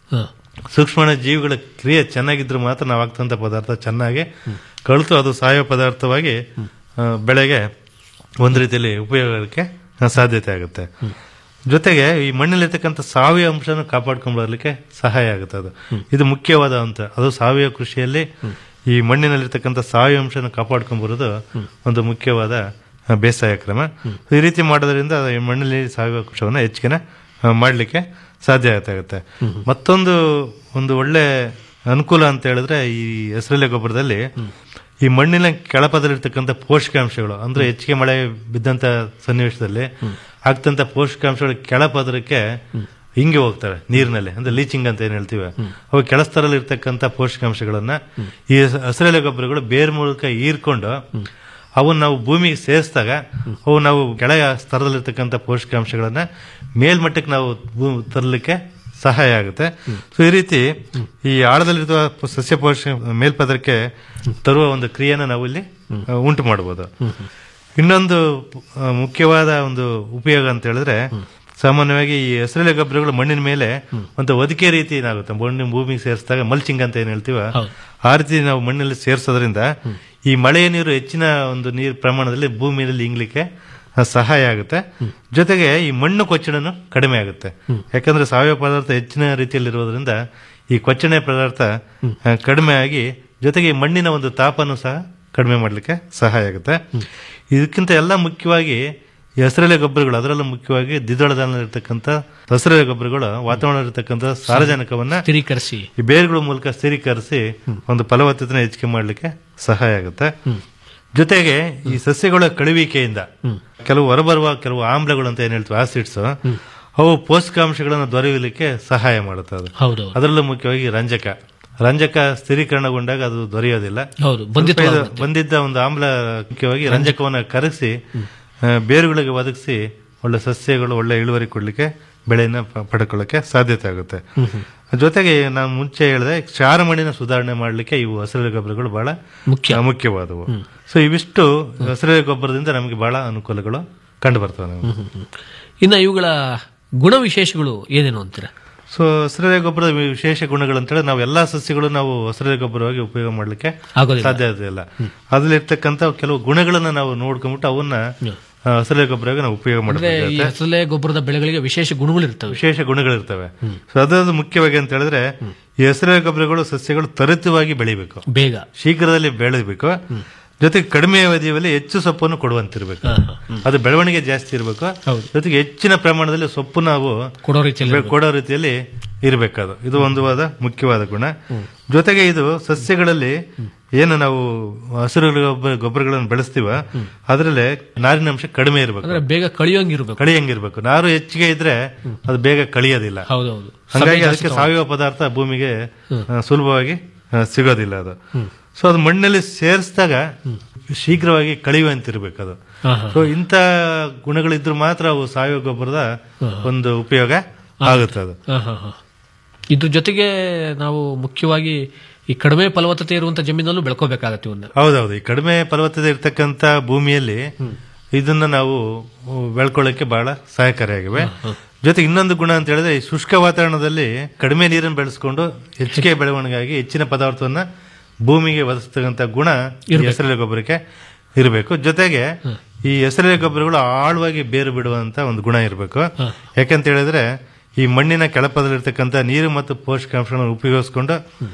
S13: ಸೂಕ್ಷ್ಮ ಜೀವಿಗಳ ಕ್ರಿಯೆ ಚೆನ್ನಾಗಿದ್ರೆ ಮಾತ್ರ ನಾವು ಆಗ್ತಂತ ಪದಾರ್ಥ ಚೆನ್ನಾಗಿ ಕಳಿತು ಅದು ಸಾವಯವ ಪದಾರ್ಥವಾಗಿ ಆ, ಬೆಳೆಗೆ ಒಂದು ರೀತಿಯಲ್ಲಿ ಉಪಯೋಗಕ್ಕೆ ಸಾಧ್ಯತೆ ಆಗುತ್ತೆ ಜೊತೆಗೆ ಈ ಮಣ್ಣಲ್ಲಿರ್ತಕ್ಕಂಥ ಸಾವಯವ ಅಂಶನ ಕಾಪಾಡ್ಕೊಂಡ್ ಬರ್ಲಿಕ್ಕೆ ಸಹಾಯ ಆಗುತ್ತೆ ಅದು ಇದು ಮುಖ್ಯವಾದ ಅಂತ ಅದು ಸಾವಯವ ಕೃಷಿಯಲ್ಲಿ ಈ ಮಣ್ಣಿನಲ್ಲಿರ್ತಕ್ಕಂಥ ಸಾವಯವ ಅಂಶನ ಕಾಪಾಡ್ಕೊಂಡ್ ಬರೋದು ಒಂದು ಮುಖ್ಯವಾದ ಆ, ಬೇಸಾಯ ಕ್ರಮ ಈ ರೀತಿ ಮಾಡೋದ್ರಿಂದ ಈ ಮಣ್ಣಲ್ಲಿ ಸಾವಯವ ಕೃಷಿಯನ್ನು ಹೆಚ್ಚಿಗೆ ಮಾಡಲಿಕ್ಕೆ ಸಾಧ್ಯ ಆಗುತ್ತೆ ಮತ್ತೊಂದು ಒಂದು ಒಳ್ಳೆ ಅನುಕೂಲ ಅಂತ ಹೇಳಿದ್ರೆ ಈ ಹೆಸರೆಲೆ ಗೊಬ್ಬರದಲ್ಲಿ ಈ ಮಣ್ಣಿನ ಕೆಳಪದಲ್ಲಿರ್ತಕ್ಕಂಥ ಪೋಷಕಾಂಶಗಳು ಅಂದ್ರೆ ಹೆಚ್ಚಿಗೆ ಮಳೆ ಬಿದ್ದಂತ ಸನ್ನಿವೇಶದಲ್ಲಿ ಆಗ್ತಂತ ಪೋಷಕಾಂಶಗಳ ಕೆಳಪದರಕ್ಕೆ ಹಿಂಗೆ ಹೋಗ್ತವೆ ನೀರಿನಲ್ಲಿ ಅಂದ್ರೆ ಲೀಚಿಂಗ್ ಅಂತ ಏನ್ ಹೇಳ್ತೀವಿ ಅವು ಕೆಳಸ್ತರಲ್ಲಿ ಇರ್ತಕ್ಕಂಥ ಪೋಷಕಾಂಶಗಳನ್ನ ಈ ಹಸ- ಹಸಿರೆಲೆ ಗೊಬ್ಬರಗಳು ಬೇರ್ ಮೂಲಕ ಹೀರ್ಕೊಂಡು ಅವನ್ನ ನಾವು ಭೂಮಿಗೆ ಸೇರಿಸಿದಾಗ ಅವು ನಾವು ಕೆಳಗೆ ಸ್ತರದಲ್ಲಿರ್ತಕ್ಕಂಥ ಪೋಷಕಾಂಶಗಳನ್ನ ಮೇಲ್ಮಟ್ಟಕ್ಕೆ ನಾವು ಭೂ- ತರಲಿಕ್ಕೆ ಸಹಾಯ ಆಗುತ್ತೆ ಸೊ ಈ ರೀತಿ ಈ ಆಳದಲ್ಲಿರುವ ಪ- ಸಸ್ಯ ಪೋಷಕ ಮೇಲ್ಪದರಕ್ಕೆ ತರುವ ಒಂದು ಕ್ರಿಯೆನ ನಾವು ಇಲ್ಲಿ ಆ, ಉಂಟು ಮಾಡಬಹುದು ಇನ್ನೊಂದು ಆ, ಮುಖ್ಯವಾದ ಒಂದು ಉಪಯೋಗ ಅಂತ ಹೇಳಿದ್ರೆ ಸಾಮಾನ್ಯವಾಗಿ ಈ ಹಸಿರೆಲೆ ಗೊಬ್ಬರಗಳು ಮಣ್ಣಿನ ಮೇಲೆ ಒಂದು ಒದಿಕೆ ರೀತಿ ಏನಾಗುತ್ತೆ ಮಣ್ಣಿನ ಭೂಮಿಗೆ ಸೇರಿಸಿದಾಗ ಮಲ್ಚಿಂಗ್ ಅಂತ ಏನ್ ಹೇಳ್ತೀವ ಆ ರೀತಿ ನಾವು ಮಣ್ಣಲ್ಲಿ ಸೇರಿಸೋದ್ರಿಂದ ಈ ಮಳೆಯ ನೀರು ಹೆಚ್ಚಿನ ಒಂದು ನೀರು ಪ್ರಮಾಣದಲ್ಲಿ ಭೂಮಿಯಲ್ಲಿ ಇಂಗ್ಲಿಕ್ಕೆ ಆ, ಸಹಾಯ ಆಗುತ್ತೆ ಜೊತೆಗೆ ಈ ಮಣ್ಣು ಕೊಚ್ಚಣನು ಕಡಿಮೆ ಆಗುತ್ತೆ ಯಾಕಂದ್ರೆ ಸಾವಯವ ಪದಾರ್ಥ ಹೆಚ್ಚಿನ ರೀತಿಯಲ್ಲಿ ಇರೋದ್ರಿಂದ ಈ ಕೊಚ್ಚಣೆ ಪದಾರ್ಥ ಆ, ಕಡಿಮೆ ಆಗಿ ಜೊತೆಗೆ ಈ ಮಣ್ಣಿನ ಒಂದು ತಾಪನು ಸಹ ಕಡಿಮೆ ಮಾಡಲಿಕ್ಕೆ ಸಹಾಯ ಆಗುತ್ತೆ ಇದಕ್ಕಿಂತ ಎಲ್ಲ ಮುಖ್ಯವಾಗಿ ಈ ಹಸಿರೆಲೆ ಗೊಬ್ಬರಗಳು ಅದರಲ್ಲೂ ಮುಖ್ಯವಾಗಿ ದ್ವಿದಳದಲ್ಲಿರ್ತಕ್ಕಂಥ ಹಸಿರೆಲೆ ಗೊಬ್ಬರಗಳು ವಾತಾವರಣ ಇರತಕ್ಕಂಥ ಸಾರಜನಕವನ್ನ
S12: ಸ್ಥಿರೀಕರಿಸಿ
S13: ಈ ಬೇರುಗಳ ಮೂಲಕ ಸ್ಥಿರೀಕರಿಸಿ ಒಂದು ಫಲವತ್ತತೆನ ಹೆಚ್ಚಿಗೆ ಮಾಡಲಿಕ್ಕೆ ಸಹಾಯ ಆಗುತ್ತೆ ಜೊತೆಗೆ ಈ ಸಸ್ಯಗಳ ಕಳುವಿಕೆಯಿಂದ ಕೆಲವು ಹೊರಬರುವ ಕೆಲವು ಆಮ್ಲಗಳು ಅಂತ ಏನ್ ಹೇಳ್ತೀವಿ ಆಸಿಡ್ಸ್ ಅವು ಪೋಷಕಾಂಶಗಳನ್ನು ದೊರೆಯಲಿಕ್ಕೆ ಸಹಾಯ ಮಾಡುತ್ತೆ ಅದು
S12: ಹೌದು
S13: ಅದರಲ್ಲೂ ಮುಖ್ಯವಾಗಿ ರಂಜಕ ರಂಜಕ ಸ್ಥಿರೀಕರಣಗೊಂಡಾಗ ಅದು ದೊರೆಯೋದಿಲ್ಲ
S12: ಹೌದು,
S13: ಸ್ವಲ್ಪ
S12: ಬಂಧಿತವಾಗುತ್ತೆ.
S13: ಇದು ಬಂದಿದ್ದ ಒಂದು ಆಮ್ಲ ಮುಖ್ಯವಾಗಿ ರಂಜಕವನ್ನು ಕರಗಿಸಿ ಆ, ಬೇರುಗಳಿಗೆ ಒದಗಿಸಿ ಒಳ್ಳೆ ಸಸ್ಯಗಳು ಒಳ್ಳೆ ಇಳುವರಿ ಕೊಡ್ಲಿಕ್ಕೆ ಬೆಳೆಯನ್ನ ಪ- ಪಡ್ಕೊಳ್ಳಕ್ಕೆ ಸಾಧ್ಯತೆ ಆಗುತ್ತೆ ಜೊತೆಗೆ ನಾನು ಮುಂಚೆ ಹೇಳಿದೆ ಕ್ಷಾರ ಮಣ್ಣಿನ ಸುಧಾರಣೆ ಮಾಡಲಿಕ್ಕೆ ಇವು ಹಸಿರೆಲೆ ಗೊಬ್ಬರಗಳು ಬಹಳ
S12: ಮುಖ್ಯ.
S13: ಮುಖ್ಯವಾದವು ಸೊ ಇವಿಷ್ಟು ಹಸಿರೆಲೆ ಗೊಬ್ಬರದಿಂದ ನಮಗೆ ಬಹಳ ಅನುಕೂಲಗಳು ಕಂಡು ಬರ್ತವೆ ನಮಗೆ
S12: ಇನ್ನ ಇವುಗಳ ಗುಣ ವಿಶೇಷಗಳು ಏನೇನು ಅಂತೀರಾ
S13: ಸೊ ಹಸಿರೆಲೆ ಗೊಬ್ಬರದ ವಿಶೇಷ ಗುಣಗಳು ಅಂತ ಹೇಳಿದ್ರೆ ನಾವು ಎಲ್ಲಾ ಸಸ್ಯಗಳು ನಾವು ಹಸಿರೆಲೆ ಗೊಬ್ಬರವಾಗಿ ಉಪಯೋಗ ಮಾಡಲಿಕ್ಕೆ
S12: ಆಗೋದಿಲ್ಲ.
S13: ಸಾಧ್ಯತೆ ಇಲ್ಲ ಅದ್ರಲ್ಲಿರ್ತಕ್ಕಂಥ ಕೆಲವು ಗುಣಗಳನ್ನ ನಾವು ನೋಡ್ಕೊಂಡ್ಬಿಟ್ಟು ಅವನ್ನ ಆ, ಹಸಿರೆಲೆ ಗೊಬ್ಬರವಾಗಿ ನಾವು ಉಪಯೋಗ
S12: ಅಂದ್ರೆ ಈ
S13: ಮಾಡಬೇಕಾಗುತ್ತೆ
S12: ಹಸಲೆ ಗೊಬ್ಬರದ ಬೆಳೆಗಳಿಗೆ ವಿಶೇಷ ಗುಣಗಳಿರ್ತವೆ
S13: ವಿಶೇಷ ಗುಣಗಳಿರ್ತವೆ ಸೊ ಅದರದ್ದು ಮುಖ್ಯವಾಗಿ ಅಂತ ಹೇಳಿದ್ರೆ ಈ ಹಸಿರೆಲೆ ಗೊಬ್ಬರಗಳು ಸಸ್ಯಗಳು ತ್ವರಿತವಾಗಿ ಬೆಳಿಬೇಕು
S12: ಬೇಗ
S13: ಶೀಘ್ರದಲ್ಲಿ ಬೆಳೆಯಬೇಕು ಜೊತೆಗೆ ಕಡಿಮೆ ಅವಧಿಯಲ್ಲಿ ಹೆಚ್ಚು ಸೊಪ್ಪನ್ನು ಕೊಡುವಂತಿರ್ಬೇಕು ಅದು ಬೆಳವಣಿಗೆ ಜಾಸ್ತಿ ಇರಬೇಕು ಜೊತೆಗೆ ಹೆಚ್ಚಿನ ಪ್ರಮಾಣದಲ್ಲಿ ಸೊಪ್ಪು ನಾವು
S12: ಕೊಡೋ ರೀತಿಯಲ್ಲಿ
S13: ಬೆ- ಕೊಡೋ ರೀತಿಯಲ್ಲಿ ಇರಬೇಕದು ಇದು ಒಂದು ವಾದ ಮುಖ್ಯವಾದ ಗುಣ ಜೊತೆಗೆ ಇದು ಸಸ್ಯಗಳಲ್ಲಿ ಏನು ನಾವು ಹಸಿರು ಗೊಬ್ಬರ ಗೊಬ್ಬರಗಳನ್ನು ಬೆಳೆಸ್ತೀವ ಅದರಲ್ಲಿ ನಾರಿನಂಶ ಕಡಿಮೆ ಇರಬೇಕು
S12: ಅಂದ್ರೆ ಬೇಗ ಕಳಿಯೋಂಗಿರ್ಬೇಕು
S13: ಕಳಿಯಂಗಿರ್ಬೇಕು ನಾರು ಹೆಚ್ಚಿಗೆ ಇದ್ರೆ ಅದು ಬೇಗ ಕಳಿಯೋದಿಲ್ಲ
S12: ಹೌದೌದು
S13: ಹಂಗಾಗಿ
S12: ಸಭೆ
S13: ಅದಕ್ಕೆ
S12: ಜಾಸ್ತಿ
S13: ಸಾವಯವ ಪದಾರ್ಥ ಭೂಮಿಗೆ ಆ, ಸುಲಭವಾಗಿ ಆ, ಸಿಗೋದಿಲ್ಲ ಅದು ಸೊ ಅದು ಮಣ್ಣಲ್ಲಿ ಸೇರಿಸಿದಾಗ ಶೀಘ್ರವಾಗಿ ಕಳಿಯುವಂತಿರ್ಬೇಕು ಅದು
S12: ಹಾ, ಹಾ.
S13: ಸೊ ಇಂಥ ಗುಣಗಳಿದ್ರು ಮಾತ್ರ ಅವು ಸಾವಯವ ಗೊಬ್ಬರದ ಒಂದು ಉಪಯೋಗ ಆಗುತ್ತೆ ಅದು
S12: ಹಾ, ಹಾ, ಹಾ. ಇದ್ರ ಜೊತೆಗೆ ನಾವು ಮುಖ್ಯವಾಗಿ ಈ ಕಡಿಮೆ ಫಲವತ್ತತೆ ಇರುವಂತ ಜಮೀನಲ್ಲೂ ಬೆಳ್ಕೋಬೇಕಾಗತ್ತೆ ಇವನ್ನ
S13: ಹೌದೌದು ಈ ಕಡಿಮೆ ಫಲವತ್ತತೆ ಇರ್ತಕ್ಕಂಥ ಭೂಮಿಯಲ್ಲಿ ಇದನ್ನ ನಾವು ಬೆಳ್ಕೊಳ್ಳಕ್ಕೆ ಬಹಳ ಸಹಾಯಕಾರಿಯಾಗಿವೆ ಜೊತೆಗೆ ಇನ್ನೊಂದು ಗುಣ ಅಂತ ಹೇಳಿದ್ರೆ ಈ ಶುಷ್ಕ ವಾತಾವರಣದಲ್ಲಿ ಕಡಿಮೆ ನೀರನ್ನು ಬೆಳೆಸ್ಕೊಂಡು ಹೆಚ್ಚಿಗೆ ಬೆಳವಣಿಗೆಯಾಗಿ ಹೆಚ್ಚಿನ ಪದಾರ್ಥವನ್ನ ಭೂಮಿಗೆ ಒದಗಿಸ್ತಕ್ಕಂಥ ಗುಣ ಈ ಹೆಸರೆಲೆ ಗೊಬ್ಬರಕ್ಕೆ ಇರಬೇಕು ಜೊತೆಗೆ ಈ ಹೆಸರೆಲೆ ಗೊಬ್ಬರಗಳು ಆಳವಾಗಿ ಬೇರು ಬಿಡುವಂತ ಒಂದು ಗುಣ ಇರಬೇಕು ಯಾಕಂತ ಹೇಳಿದ್ರೆ ಈ ಮಣ್ಣಿನ ಕೆಳಪದಲ್ಲಿರ್ತಕ್ಕಂಥ ನೀರು ಮತ್ತು ಪೋಷಕಾಂಶಗಳನ್ನು ಉಪಯೋಗಿಸ್ಕೊಂಡು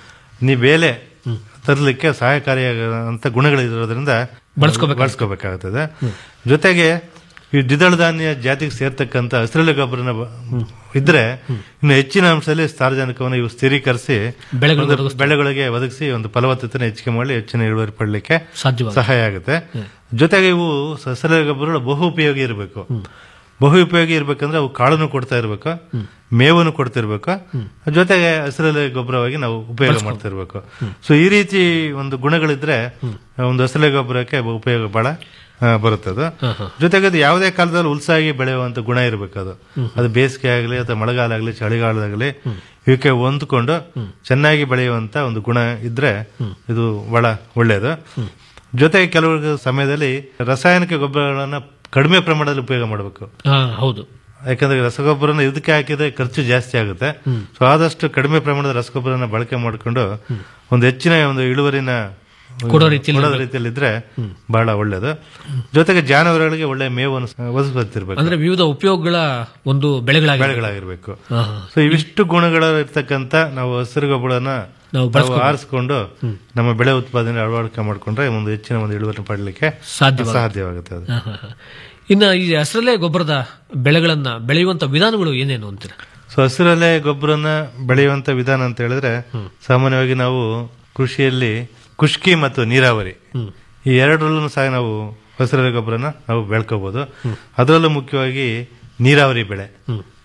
S13: ನೀ ಬೇಲೆ ತರಲಿಕ್ಕೆ ಸಹಾಯಕಾರಿಯಾದಂತ ಗುಣಗಳಿರೋದ್ರಿಂದ
S12: ಬಳಸ್ಕೋಬೇಕು.
S13: ಬಳಸ್ಕೋಬೇಕಾಗುತ್ತದೆ ಜೊತೆಗೆ ಈ ದ್ವಿದಳ ಧಾನ್ಯ ಜಾತಿಗೆ ಸೇರ್ತಕ್ಕಂಥ ಹಸಿರೆಲೆ ಗೊಬ್ಬರನ ಬ- ಇದ್ರೆ ಇನ್ನು ಹೆಚ್ಚಿನ ಅಂಶದಲ್ಲಿ ಸಾರ್ವಜನಿಕವನ್ನು ಇವು ಸ್ಥಿರೀಕರಿಸಿ
S12: ಬೆಳೆಗಳಿಗೆ
S13: ಒಂದು ಬೆಳೆಗಳಿಗೆ ಒದಗಿಸಿ ಒಂದು ಫಲವತ್ತತೆ ಹೆಚ್ಚಿಗೆ ಮಾಡಿ ಹೆಚ್ಚಿನ ಇಳುವರಿ ಪಡಲಿಕ್ಕೆ
S12: ಸಾಧ್ಯವಾಗುತ್ತೆ.
S13: ಸಹಾಯ ಆಗುತ್ತೆ ಜೊತೆಗೆ ಇವು ಹಸಿರೆಲೆ ಗೊಬ್ಬರಗಳು ಬಹು ಉಪಯೋಗಿ ಇರಬೇಕು ಬಹು ಉಪಯೋಗಿ ಇರ್ಬೇಕಂದ್ರೆ ಅವು ಕಾಳನ್ನು ಕೊಡ್ತಾ ಇರ್ಬೇಕು ಮೇವನ್ನು ಕೊಡ್ತಿರ್ಬೇಕು ಜೊತೆಗೆ ಹಸಿರೆಲೆ ಗೊಬ್ಬರವಾಗಿ ನಾವು ಉಪಯೋಗ ಮಾಡ್ತಾ ಇರ್ಬೇಕು ಸೊ ಈ ರೀತಿ ಒಂದು ಗುಣಗಳಿದ್ರೆ ಒಂದು ಹಸಿರೆಲೆ ಗೊಬ್ಬರಕ್ಕೆ ಉಪಯೋಗ ಬಹಳ ಆ, ಬರುತ್ತೆ ಅದು ಜೊತೆಗೆ ಅದು ಯಾವುದೇ ಕಾಲದಲ್ಲಿ ಉಲ್ಸಾಗಿ ಬೆಳೆಯುವಂತ ಗುಣ ಇರಬೇಕು ಅದು ಅದು ಬೇಸಿಗೆ ಆಗಲಿ ಅಥವಾ ಮಳೆಗಾಲ ಆಗಲಿ ಚಳಿಗಾಲದಾಗಲಿ ಇವಕ್ಕೆ ಹೊಂದ್ಕೊಂಡು ಚೆನ್ನಾಗಿ ಬೆಳೆಯುವಂತ ಒಂದು ಗುಣ ಇದ್ರೆ ಇದು ಬಹಳ ಒಳ್ಳೆಯದು ಜೊತೆಗೆ ಕೆಲವು ಸಮಯದಲ್ಲಿ ರಾಸಾಯನಿಕ ಗೊಬ್ಬರಗಳನ್ನ ಕಡಿಮೆ ಪ್ರಮಾಣದಲ್ಲಿ ಉಪಯೋಗ ಮಾಡಬೇಕು
S12: ಹಾ ಹೌದು
S13: ಯಾಕಂದ್ರೆ ರಸಗೊಬ್ಬರನ ಇದಕ್ಕೆ ಹಾಕಿದ್ರೆ ಖರ್ಚು ಜಾಸ್ತಿ ಆಗುತ್ತೆ ಸೊ ಆದಷ್ಟು ಕಡಿಮೆ ಪ್ರಮಾಣದ ರಸಗೊಬ್ಬರನ ಬಳಕೆ ಮಾಡಿಕೊಂಡು ಒಂದು ಹೆಚ್ಚಿನ ಒಂದು ಇಳುವರಿನ
S12: ಕೊಡೋ ರೀತಿಯಲ್ಲಿ
S13: ಕೊಡೋ ರೀತಿಯಲ್ಲಿ ಇದ್ರೆ ಬಹಳ ಒಳ್ಳೇದು ಜೊತೆಗೆ ಜಾನುವಾರುಗಳಿಗೆ ಒಳ್ಳೆ ಮೇವನ್ನು ಒದಗಿಸ್ತಿರ್ಬೇಕು
S12: ಅಂದ್ರೆ ವಿವಿಧ ಉಪಯೋಗಗಳ ಒಂದು ಬೆಳೆಗಳಾಗಿ
S13: ಬೆಳೆಗಳಾಗಿರ್ಬೇಕು
S12: ಹಾ, ಹಾ.
S13: ಸೊ ಇವಿಷ್ಟು ಗುಣಗಳ ಇರ್ತಕ್ಕಂಥ ನಾವು ಹಸಿರು ಗೊಬ್ಬರನ
S12: ನಾವು
S13: ನಾವು
S12: ಬಳಸ್ಕೊಬೇಕು.
S13: ಆರಿಸ್ಕೊಂಡು ನಮ್ಮ ಬೆಳೆ ಉತ್ಪಾದನೆ ಅಳವಡಿಕೆ ಮಾಡ್ಕೊಂಡ್ರೆ ಒಂದು ಹೆಚ್ಚಿನ ಒಂದು ಇಳುವರಿ ಪಡಲಿಕ್ಕೆ
S12: ಸಾಧ್ಯವಾಗುತ್ತೆ.
S13: ಸಾಧ್ಯವಾಗುತ್ತೆ ಅದು
S12: ಹಾ, ಹಾ, ಹಾ. ಇನ್ನ ಈ ಹಸಿರಲೆ ಗೊಬ್ಬರದ ಬೆಳೆಗಳನ್ನ ಬೆಳೆಯುವಂತ ವಿಧಾನಗಳು ಏನೇನು ಅಂತೀರಾ
S13: ಸೊ ಹಸಿರಲೆ ಗೊಬ್ಬರನ ಬೆಳೆಯುವಂತ ವಿಧಾನ ಅಂತ ಹೇಳಿದ್ರೆ ಸಾಮಾನ್ಯವಾಗಿ ನಾವು ಕೃಷಿಯಲ್ಲಿ ಕುಷ್ಕಿ ಮತ್ತು ನೀರಾವರಿ ಈ ಎರಡರಲ್ಲೂ ಸಹ ನಾವು ಹಸಿರೆಲೆ ಗೊಬ್ಬರನ ನಾವು ಬೆಳ್ಕೋಬಹುದು ಅದರಲ್ಲೂ ಮುಖ್ಯವಾಗಿ ನೀರಾವರಿ ಬೆಳೆ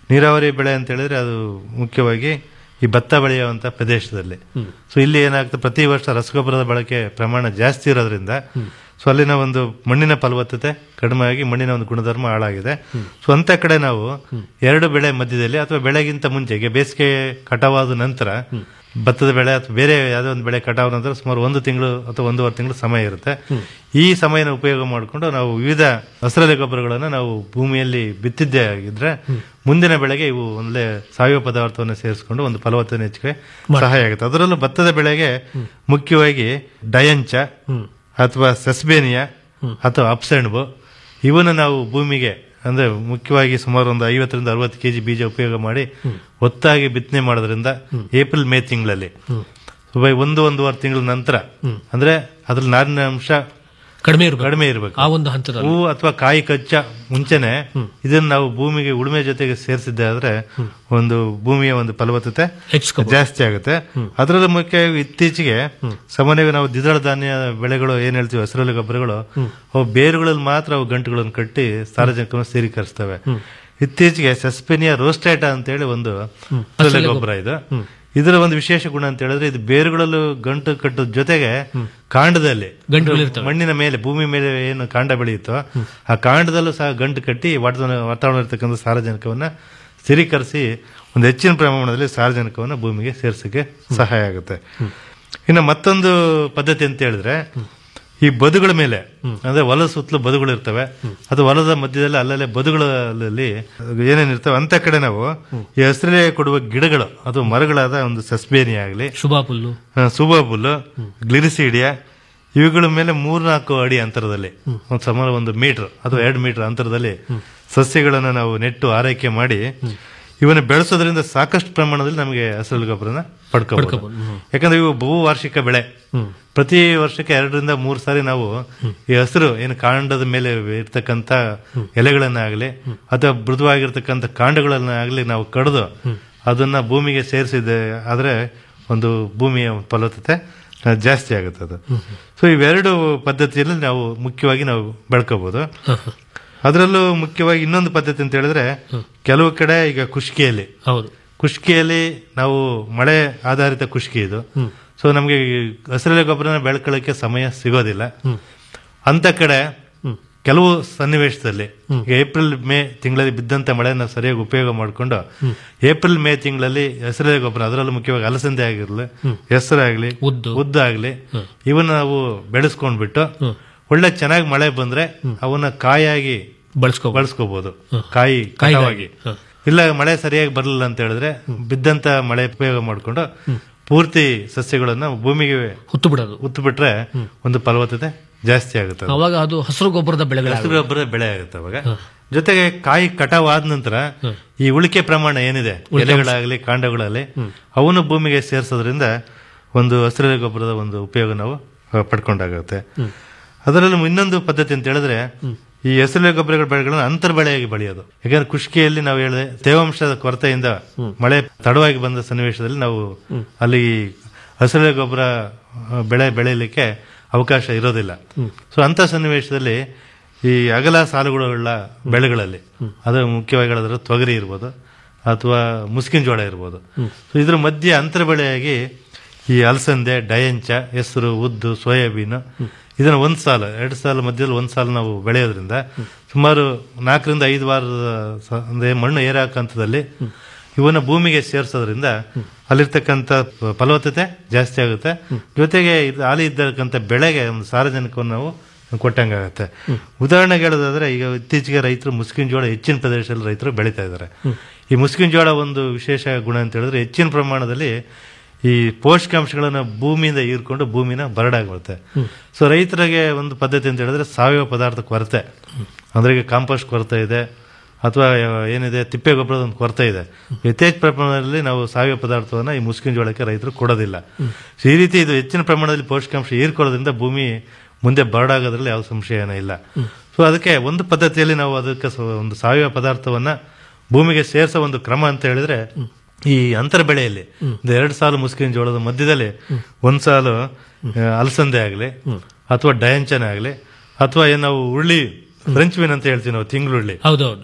S13: ನೀರಾವರಿ ಬೆಳೆ ಅಂತ ಹೇಳಿದ್ರೆ ಅದು ಮುಖ್ಯವಾಗಿ ಈ ಭತ್ತ ಬೆಳೆಯುವಂತ ಪ್ರದೇಶದಲ್ಲಿ ಸೊ ಇಲ್ಲಿ ಏನಾಗ್ತದೆ ಪ್ರತಿ ವರ್ಷ ರಸಗೊಬ್ಬರದ ಬಳಕೆ ಪ್ರಮಾಣ ಜಾಸ್ತಿ ಇರೋದ್ರಿಂದ ಸೊ ಅಲ್ಲಿನ ಒಂದು ಮಣ್ಣಿನ ಫಲವತ್ತತೆ ಕಡಿಮೆ ಆಗಿ ಮಣ್ಣಿನ ಒಂದು ಗುಣಧರ್ಮ ಹಾಳಾಗಿದೆ ಸೊ ಅಂತ ಕಡೆ ನಾವು ಎರಡು ಬೆಳೆ ಮಧ್ಯದಲ್ಲಿ ಅಥವಾ ಬೆಳೆಗಿಂತ ಮುಂಚೆ ಈಗ ಬೇಸಿಗೆ ಕಟಾವಾದ ನಂತರ ಭತ್ತದ ಬೆಳೆ ಅಥವಾ ಬೇರೆ ಯಾವುದೋ ಒಂದು ಬೆಳೆ ಕಟಾವ ನಂತರ ಸುಮಾರು ಒಂದು ತಿಂಗಳು ಅಥವಾ ಒಂದೂವರೆ ತಿಂಗಳು ಸಮಯ ಇರುತ್ತೆ ಈ ಸಮಯನ ಉಪಯೋಗ ಮಾಡಿಕೊಂಡು ನಾವು ವಿವಿಧ ಹಸಿರೆಲೆ ಗೊಬ್ಬರಗಳನ್ನು ನಾವು ಭೂಮಿಯಲ್ಲಿ ಬಿತ್ತಿದ್ದೇ ಆಗಿದ್ರೆ ಮುಂದಿನ ಬೆಳೆಗೆ ಇವು ಒಳ್ಳೆ ಸಾವಯವ ಪದಾರ್ಥವನ್ನು ಸೇರಿಸಿಕೊಂಡು ಒಂದು ಫಲವತ್ತತೆ ಹೆಚ್ಚಿಗೆ ಸಹಾಯ ಆಗುತ್ತೆ ಅದರಲ್ಲೂ ಭತ್ತದ ಬೆಳೆಗೆ ಮುಖ್ಯವಾಗಿ ಡಯಂಚ ಅಥವಾ ಸೆಸ್ಬೇನಿಯಾ ಅಥವಾ ಅಪ್ಸೆಣ್ಬು ಇವನ್ನ ನಾವು ಭೂಮಿಗೆ ಅಂದ್ರೆ ಮುಖ್ಯವಾಗಿ ಸುಮಾರು ಒಂದು ಐವತ್ತರಿಂದ ಅರವತ್ತು ಕೆಜಿ ಬೀಜ ಉಪಯೋಗ ಮಾಡಿ ಒತ್ತಾಗಿ ಬಿತ್ತನೆ ಮಾಡೋದ್ರಿಂದ ಏಪ್ರಿಲ್ ಮೇ ತಿಂಗಳಲ್ಲಿ ಸುಮಾರು ಒಂದು ಒಂದೂವರೆ ತಿಂಗಳ ನಂತರ ಅಂದ್ರೆ ಅದ್ರಲ್ಲಿ ನಾರಿನ ಅಂಶ
S12: ಕಡಿಮೆ ಇರಬೇಕು
S13: ಕಡಿಮೆ ಇರಬೇಕು
S12: ಆ ಒಂದು ಹಂತದಲ್ಲಿ
S13: ಹೂವು ಅಥವಾ ಕಾಯಿ ಕಚ್ಚ ಮುಂಚೆನೆ ಇದನ್ನ ನಾವು ಭೂಮಿಗೆ ಉಳುಮೆ ಜೊತೆಗೆ ಸೇರಿಸಿದ್ದೆ ಆದ್ರೆ ಒಂದು ಭೂಮಿಯ ಒಂದು ಫಲವತ್ತತೆ ಜಾಸ್ತಿ ಆಗುತ್ತೆ ಅದರಲ್ಲೂ ಮುಖ್ಯವಾಗಿ ಇತ್ತೀಚೆಗೆ ಸಾಮಾನ್ಯವಾಗಿ ನಾವು ದ್ವಿದಳ ಧಾನ್ಯ ಬೆಳೆಗಳು ಏನ್ ಹೇಳ್ತೀವಿ ಹಸಿರೆಲೆ ಗೊಬ್ಬರಗಳು ಅವು ಬೇರುಗಳಲ್ಲಿ ಮಾತ್ರ ಅವು ಗಂಟುಗಳನ್ನು ಕಟ್ಟಿ ಸಾರಜನಕವನ್ನು ಸ್ಥಿರೀಕರಿಸ್ತವೆ ಇತ್ತೀಚೆಗೆ ಸಸ್ಪೆನಿಯಾ ರೋಸ್ಟೇಟಾ ಅಂತ ಹೇಳಿ ಒಂದು ಹಸಿರೆಲೆ ಗೊಬ್ಬರ ಇದು ಇದರ ಒಂದು ವಿಶೇಷ ಗುಣ ಅಂತ ಹೇಳಿದ್ರೆ ಇದು ಬೇರುಗಳಲ್ಲೂ ಗಂಟು ಕಟ್ಟೋದ್ ಜೊತೆಗೆ ಕಾಂಡದಲ್ಲಿ
S12: ಗಂಟುಗಳಿರ್ತವೆ.
S13: ಮಣ್ಣಿನ ಮೇಲೆ ಭೂಮಿ ಮೇಲೆ ಏನು ಕಾಂಡ ಬೆಳೆಯುತ್ತೋ ಆ ಕಾಂಡದಲ್ಲೂ ಸಹ ಗಂಟು ಕಟ್ಟಿ ವಾತಾವರಣ ವಾತಾವರಣ ಇರ್ತಕ್ಕಂಥ ಸಾರಜನಕವನ್ನ ಸ್ಥಿರೀಕರಿಸಿ ಒಂದು ಹೆಚ್ಚಿನ ಪ್ರಮಾಣದಲ್ಲಿ ಸಾರಜನಕವನ್ನ ಭೂಮಿಗೆ ಸೇರ್ಸಕ್ಕೆ ಸಹಾಯ ಆಗುತ್ತೆ ಇನ್ನು ಮತ್ತೊಂದು ಪದ್ಧತಿ ಅಂತ ಹೇಳಿದ್ರೆ ಈ ಬದುಗಳ ಮೇಲೆ ಅಂದ್ರೆ ಹೊಲ ಸುತ್ತಲೂ ಬದುಗಳು ಇರ್ತವೆ ಅದು ಹೊಲದ ಮಧ್ಯದಲ್ಲಿ ಅಲ್ಲಲ್ಲೇ ಬದುಗಳಲ್ಲಿ ಏನೇನ್ ಇರ್ತವೆ ಅಂತ ಕಡೆ ನಾವು ಈ ಹಸಿರೇ ಕೊಡುವ ಗಿಡಗಳು ಅದು ಮರಗಳಾದ ಒಂದು ಸಸ್ಬೇನಿ ಆಗಲಿ
S12: ಶುಭಾ ಪುಲ್ಲು
S13: ಸುಬಾ ಪುಲ್ಲು ಗ್ಲಿರಿಸಿಡಿಯಾ ಇವುಗಳ ಮೇಲೆ ಮೂರ್ನಾಲ್ಕು ಅಡಿ ಅಂತರದಲ್ಲಿ ಒಂದು ಸುಮಾರು ಒಂದು ಮೀಟರ್ ಅಥವಾ ಎರಡು ಮೀಟರ್ ಅಂತರದಲ್ಲಿ ಸಸ್ಯಗಳನ್ನು ನಾವು ನೆಟ್ಟು ಆರೈಕೆ ಮಾಡಿ ಇವನ್ನ ಬೆಳೆಸೋದ್ರಿಂದ ಸಾಕಷ್ಟು ಪ್ರಮಾಣದಲ್ಲಿ ನಮಗೆ ಹಸಿರು ಗೊಬ್ಬರನ ಪಡ್ಕೋಬಹುದು ಯಾಕಂದ್ರೆ ಇವು ಬಹುವಾರ್ಷಿಕ ಬೆಳೆ ಪ್ರತಿ ವರ್ಷಕ್ಕೆ ಎರಡರಿಂದ ಮೂರು ಸಾರಿ ನಾವು ಈ ಹಸಿರು ಏನು ಕಾಂಡದ ಮೇಲೆ ಇರ್ತಕ್ಕಂಥ ಎಲೆಗಳನ್ನಾಗಲಿ ಅಥವಾ ಮೃದುವಾಗಿರ್ತಕ್ಕಂಥ ಕಾಂಡಗಳನ್ನಾಗಲಿ ನಾವು ಕಡಿದು ಅದನ್ನ ಭೂಮಿಗೆ ಸೇರಿಸಿದೆ ಆದ್ರೆ ಒಂದು ಭೂಮಿಯ ಫಲವತ್ತತೆ ಆ, ಜಾಸ್ತಿ ಆಗುತ್ತೆ ಅದು ಸೊ ಇವೆರಡು ಪದ್ಧತಿಯಲ್ಲಿ ನಾವು ಮುಖ್ಯವಾಗಿ ನಾವು ಬೆಳ್ಕೋಬಹುದು ಅದರಲ್ಲೂ ಮುಖ್ಯವಾಗಿ ಇನ್ನೊಂದು ಪದ್ಧತಿ ಅಂತ ಹೇಳಿದ್ರೆ ಕೆಲವು ಕಡೆ ಈಗ ಕುಷ್ಕಿಯಲ್ಲಿ
S12: ಹೌದು
S13: ಕುಷ್ಕಿಯಲ್ಲಿ ನಾವು ಮಳೆ ಆಧಾರಿತ ಕುಷ್ಕಿ ಇದು ಸೊ ನಮಗೆ ಹಸಿರೆಲೆ ಗೊಬ್ಬರನ ಬೆಳ್ಕೊಳ್ಳೋಕೆ ಸಮಯ ಸಿಗೋದಿಲ್ಲ ಅಂತ ಕಡೆ ಕೆಲವು ಸನ್ನಿವೇಶದಲ್ಲಿ ಈಗ ಏಪ್ರಿಲ್ ಮೇ ತಿಂಗಳಲ್ಲಿ ಬಿದ್ದಂತ ಮಳೆನ ಸರಿಯಾಗಿ ಉಪಯೋಗ ಮಾಡಿಕೊಂಡು ಏಪ್ರಿಲ್ ಮೇ ತಿಂಗಳಲ್ಲಿ ಹಸಿರೆಲೆ ಗೊಬ್ಬರ ಅದರಲ್ಲೂ ಮುಖ್ಯವಾಗಿ ಅಲಸಂದೆ ಆಗಿರಲಿ ಹೆಸರಾಗ್ಲಿ
S12: ಉದ್ದು
S13: ಉದ್ದು ಆಗ್ಲಿ ಇವನ್ನ ನಾವು ಬೆಳೆಸ್ಕೊಂಡ್ಬಿಟ್ಟು ಒಳ್ಳೆ ಚೆನ್ನಾಗಿ ಮಳೆ ಬಂದ್ರೆ ಅವನ್ನ ಕಾಯಾಗಿ
S12: ಬಳಸ್ಕೋ
S13: ಬಳಸ್ಕೋಬಹುದು ಕಾಯಿ ಕಟಾವಾಗಿ ಇಲ್ಲ ಮಳೆ ಸರಿಯಾಗಿ ಬರಲಿಲ್ಲ ಅಂತ ಹೇಳಿದ್ರೆ ಬಿದ್ದಂತ ಮಳೆ ಉಪಯೋಗ ಮಾಡಿಕೊಂಡು ಪೂರ್ತಿ ಸಸ್ಯಗಳನ್ನ ಭೂಮಿಗೆ
S12: ಹುತ್ತು ಬಿಡೋದು
S13: ಉತ್ತು ಬಿಟ್ರೆ ಒಂದು ಫಲವತ್ತತೆ ಜಾಸ್ತಿ ಆಗುತ್ತೆ ಅದು.
S12: ಅವಾಗ ಅದು ಹಸಿರು ಗೊಬ್ಬರದ ಬೆಳೆಗಳ
S13: ಹಸಿರು ಗೊಬ್ಬರ ಬೆಳೆ ಆಗುತ್ತೆ ಅವಾಗ ಜೊತೆಗೆ ಕಾಯಿ ಕಟಾವ್ ಆದ ನಂತರ ಈ ಉಳಿಕೆ ಪ್ರಮಾಣ ಏನಿದೆ ಎಲೆಗಳಾಗಲಿ ಕಾಂಡಗಳಾಗಲಿ ಅವನು ಭೂಮಿಗೆ ಸೇರಿಸೋದ್ರಿಂದ ಒಂದು ಹಸಿರು ಗೊಬ್ಬರದ ಒಂದು ಉಪಯೋಗ ನಾವು ಆ, ಪಡ್ಕೊಂಡಾಗುತ್ತೆ ಅದರಲ್ಲೂ ಇನ್ನೊಂದು ಪದ್ಧತಿ ಅಂತ ಹೇಳಿದ್ರೆ ಈ ಹಸಿರು ಗೊಬ್ಬರಗಳ ಬೆಳೆಗಳನ್ನು ಅಂತರ್ ಬೆಳೆಯಾಗಿ ಬೆಳೆಯೋದು ಯಾಕಂದ್ರೆ ಕುಷ್ಕಿಯಲ್ಲಿ ನಾವು ಹೇಳಿದೆ ತೇವಾಂಶದ ಕೊರತೆಯಿಂದ ಮಳೆ ತಡವಾಗಿ ಬಂದ ಸನ್ನಿವೇಶದಲ್ಲಿ ನಾವು ಅಲ್ಲಿ ಹಸಿರು ಗೊಬ್ಬರ ಆ, ಬೆಳೆ ಬೆಳೆಯಲಿಕ್ಕೆ ಅವಕಾಶ ಇರೋದಿಲ್ಲ ಸೊ ಅಂತ ಸನ್ನಿವೇಶದಲ್ಲಿ ಈ ಅಗಲ ಸಾಲುಗಳುಳ್ಳ ಬೆಳೆಗಳಲ್ಲಿ ಅದು ಮುಖ್ಯವಾಗಿ ಹೇಳಿದ್ರೆ ತೊಗರಿ ಇರ್ಬೋದು ಅಥವಾ ಮುಸ್ಕಿನ ಜೋಳ ಇರ್ಬೋದು ಸೊ ಇದ್ರ ಮಧ್ಯೆ ಅಂತರ ಬೆಳೆಯಾಗಿ ಈ ಅಲಸಂದೆ ಡಯಂಚ ಹೆಸರು ಉದ್ದು ಸೋಯಾಬೀನ್ ಇದನ್ನ ಒಂದ್ ಸಾಲ ಎರಡು ಸಾಲ ಮಧ್ಯದಲ್ಲಿ ಒಂದ್ ಸಾಲ ನಾವು ಬೆಳೆಯೋದ್ರಿಂದ ಸುಮಾರು ನಾಲ್ಕರಿಂದ ಐದು ವಾರದ ಸ- ಅಂದ್ರೆ ಮಣ್ಣು ಏರಾಕ ಹಂತದಲ್ಲಿ ಇವನ್ನ ಭೂಮಿಗೆ ಸೇರಿಸೋದ್ರಿಂದ ಅಲ್ಲಿರ್ತಕ್ಕಂಥ ಪ- ಫಲವತ್ತತೆ ಜಾಸ್ತಿ ಆಗುತ್ತೆ ಜೊತೆಗೆ ಇದು ಹಾಲಿ ಇದ್ದಕ್ಕಂಥ ಬೆಳೆಗೆ ಒಂದು ಸಾರಜನಕವನ್ನು ನಾವು ಕೊಟ್ಟಂಗಾಗತ್ತೆ ಉದಾಹರಣೆಗೆ ಹೇಳೋದಾದ್ರೆ ಈಗ ಇತ್ತೀಚೆಗೆ ರೈತರು ಮುಸ್ಕಿನ ಜೋಳ ಹೆಚ್ಚಿನ ಪ್ರದೇಶದಲ್ಲಿ ರೈತರು ಬೆಳೀತಾ ಇದ್ದಾರೆ ಈ ಮುಸ್ಕಿನ ಜೋಳ ಒಂದು ವಿಶೇಷ ಗುಣ ಅಂತ ಹೇಳಿದ್ರೆ ಹೆಚ್ಚಿನ ಪ್ರಮಾಣದಲ್ಲಿ ಈ ಪೋಷಕಾಂಶಗಳನ್ನ ಭೂಮಿಯಿಂದ ಹೀರ್ಕೊಂಡು ಭೂಮಿನ ಬರಡಾಗುತ್ತೆ ಸೊ ರೈತರಿಗೆ ಒಂದು ಪದ್ಧತಿ ಅಂತ ಹೇಳಿದ್ರೆ ಸಾವಯವ ಪದಾರ್ಥ ಕೊರತೆ ಅಂದ್ರೆ ಈಗ ಕಾಂಪೋಸ್ಟ್ ಕೊರತೆ ಇದೆ ಅಥವಾ ಏನಿದೆ ತಿಪ್ಪೆ ಗೊಬ್ಬರದ ಒಂದು ಕೊರತೆ ಇದೆ ಯಥೇಚ್ಛ ಪ್ರಮಾಣದಲ್ಲಿ ನಾವು ಸಾವಯವ ಪದಾರ್ಥವನ್ನ ಈ ಮುಸ್ಕಿನ ಜೋಳಕ್ಕೆ ರೈತರು ಕೊಡೋದಿಲ್ಲ ಸೊ ಈ ರೀತಿ ಇದು ಹೆಚ್ಚಿನ ಪ್ರಮಾಣದಲ್ಲಿ ಪೋಷಕಾಂಶ ಹೀರ್ಕೊಳ್ಳೋದ್ರಿಂದ ಭೂಮಿ ಮುಂದೆ ಬರಡಾಗೋದ್ರಲ್ಲಿ ಯಾವ ಸಂಶಯ ಏನೂ ಇಲ್ಲ ಸೊ ಅದಕ್ಕೆ ಒಂದು ಪದ್ಧತಿಯಲ್ಲಿ ನಾವು ಅದಕ್ಕೆ ಸ- ಒಂದು ಸಾವಯವ ಪದಾರ್ಥವನ್ನ ಭೂಮಿಗೆ ಸೇರಿಸೋ ಒಂದು ಕ್ರಮ ಅಂತ ಹೇಳಿದ್ರೆ ಈ ಅಂತರ ಬೆಳೆಯಲ್ಲಿ ಒಂದು ಎರಡು ಸಾಲು ಮುಸ್ಕಿನ ಜೋಳದ ಮಧ್ಯದಲ್ಲಿ ಒಂದ್ ಸಾಲು ಆ, ಅಲಸಂದೆ ಆಗಲಿ ಅಥವಾ ಡಯಂಚನೆ ಆಗಲಿ ಅಥವಾ ಏನ್ ನಾವು ಉರುಳಿ ಫ್ರೆಂಚ್ ಮೀನ್ ಅಂತ ಹೇಳ್ತೀವಿ ನಾವು ತಿಂಗ್ಳುಳ್ಳಿ
S12: ಹೌದೌದು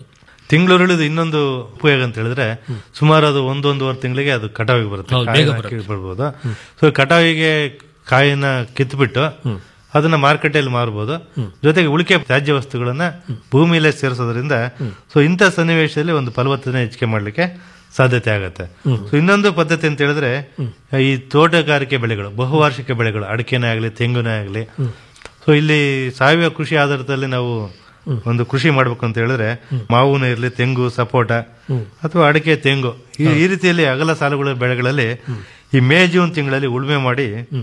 S13: ತಿಂಗಳು ಇನ್ನೊಂದು ಉಪಯೋಗ ಅಂತ ಹೇಳಿದ್ರೆ ಸುಮಾರು ಅದು ಒಂದೊಂದುವರೆ ತಿಂಗಳಿಗೆ ಅದು ಕಟಾವಿಗೆ ಬರುತ್ತೆ
S12: ಹೌದು, ಬೇಗ
S13: ಕಾಯಿನ
S12: ಬರುತ್ತೆ.
S13: ಕೀಳ್ಬಿಡ್ಬೋದು ಸೊ ಕಟಾವಿಗೆ ಕಾಯಿನ ಕಿತ್ಬಿಟ್ಟು ಅದನ್ನ ಮಾರುಕಟ್ಟೆಯಲ್ಲಿ ಮಾರಬಹುದು ಜೊತೆಗೆ ಉಳಿಕೆ ತ್ಯಾಜ್ಯ ವಸ್ತುಗಳನ್ನ ಭೂಮಿಯಲ್ಲೇ ಸೇರಿಸೋದ್ರಿಂದ ಸೊ ಇಂಥ ಸನ್ನಿವೇಶದಲ್ಲಿ ಒಂದು ಫಲವತ್ತತೆ ಹೆಚ್ಚಿಗೆ ಮಾಡಲಿಕ್ಕೆ ಸಾಧ್ಯತೆ ಆಗುತ್ತೆ ಸೊ ಇನ್ನೊಂದು ಪದ್ಧತಿ ಅಂತ ಹೇಳಿದ್ರೆ ಈ ತೋಟಗಾರಿಕೆ ಬೆಳೆಗಳು ಬಹುವಾರ್ಷಿಕ ಬೆಳೆಗಳು ಅಡಿಕೆನೇ ಆಗಲಿ ತೆಂಗುನೇ ಆಗಲಿ ಸೊ ಇಲ್ಲಿ ಸಾವಯವ ಕೃಷಿ ಆಧಾರದಲ್ಲಿ ನಾವು ಒಂದು ಕೃಷಿ ಮಾಡ್ಬೇಕು ಅಂತ ಹೇಳಿದ್ರೆ ಮಾವುನ ಇರಲಿ ತೆಂಗು ಸಪೋಟ ಅಥವಾ ಅಡಿಕೆ ತೆಂಗು ಈ ಈ ರೀತಿಯಲ್ಲಿ ಅಗಲ ಸಾಲುಗಳ ಬೆಳೆಗಳಲ್ಲಿ ಈ ಮೇ ಜೂನ್ ತಿಂಗಳಲ್ಲಿ ಉಳುಮೆ ಮಾಡಿ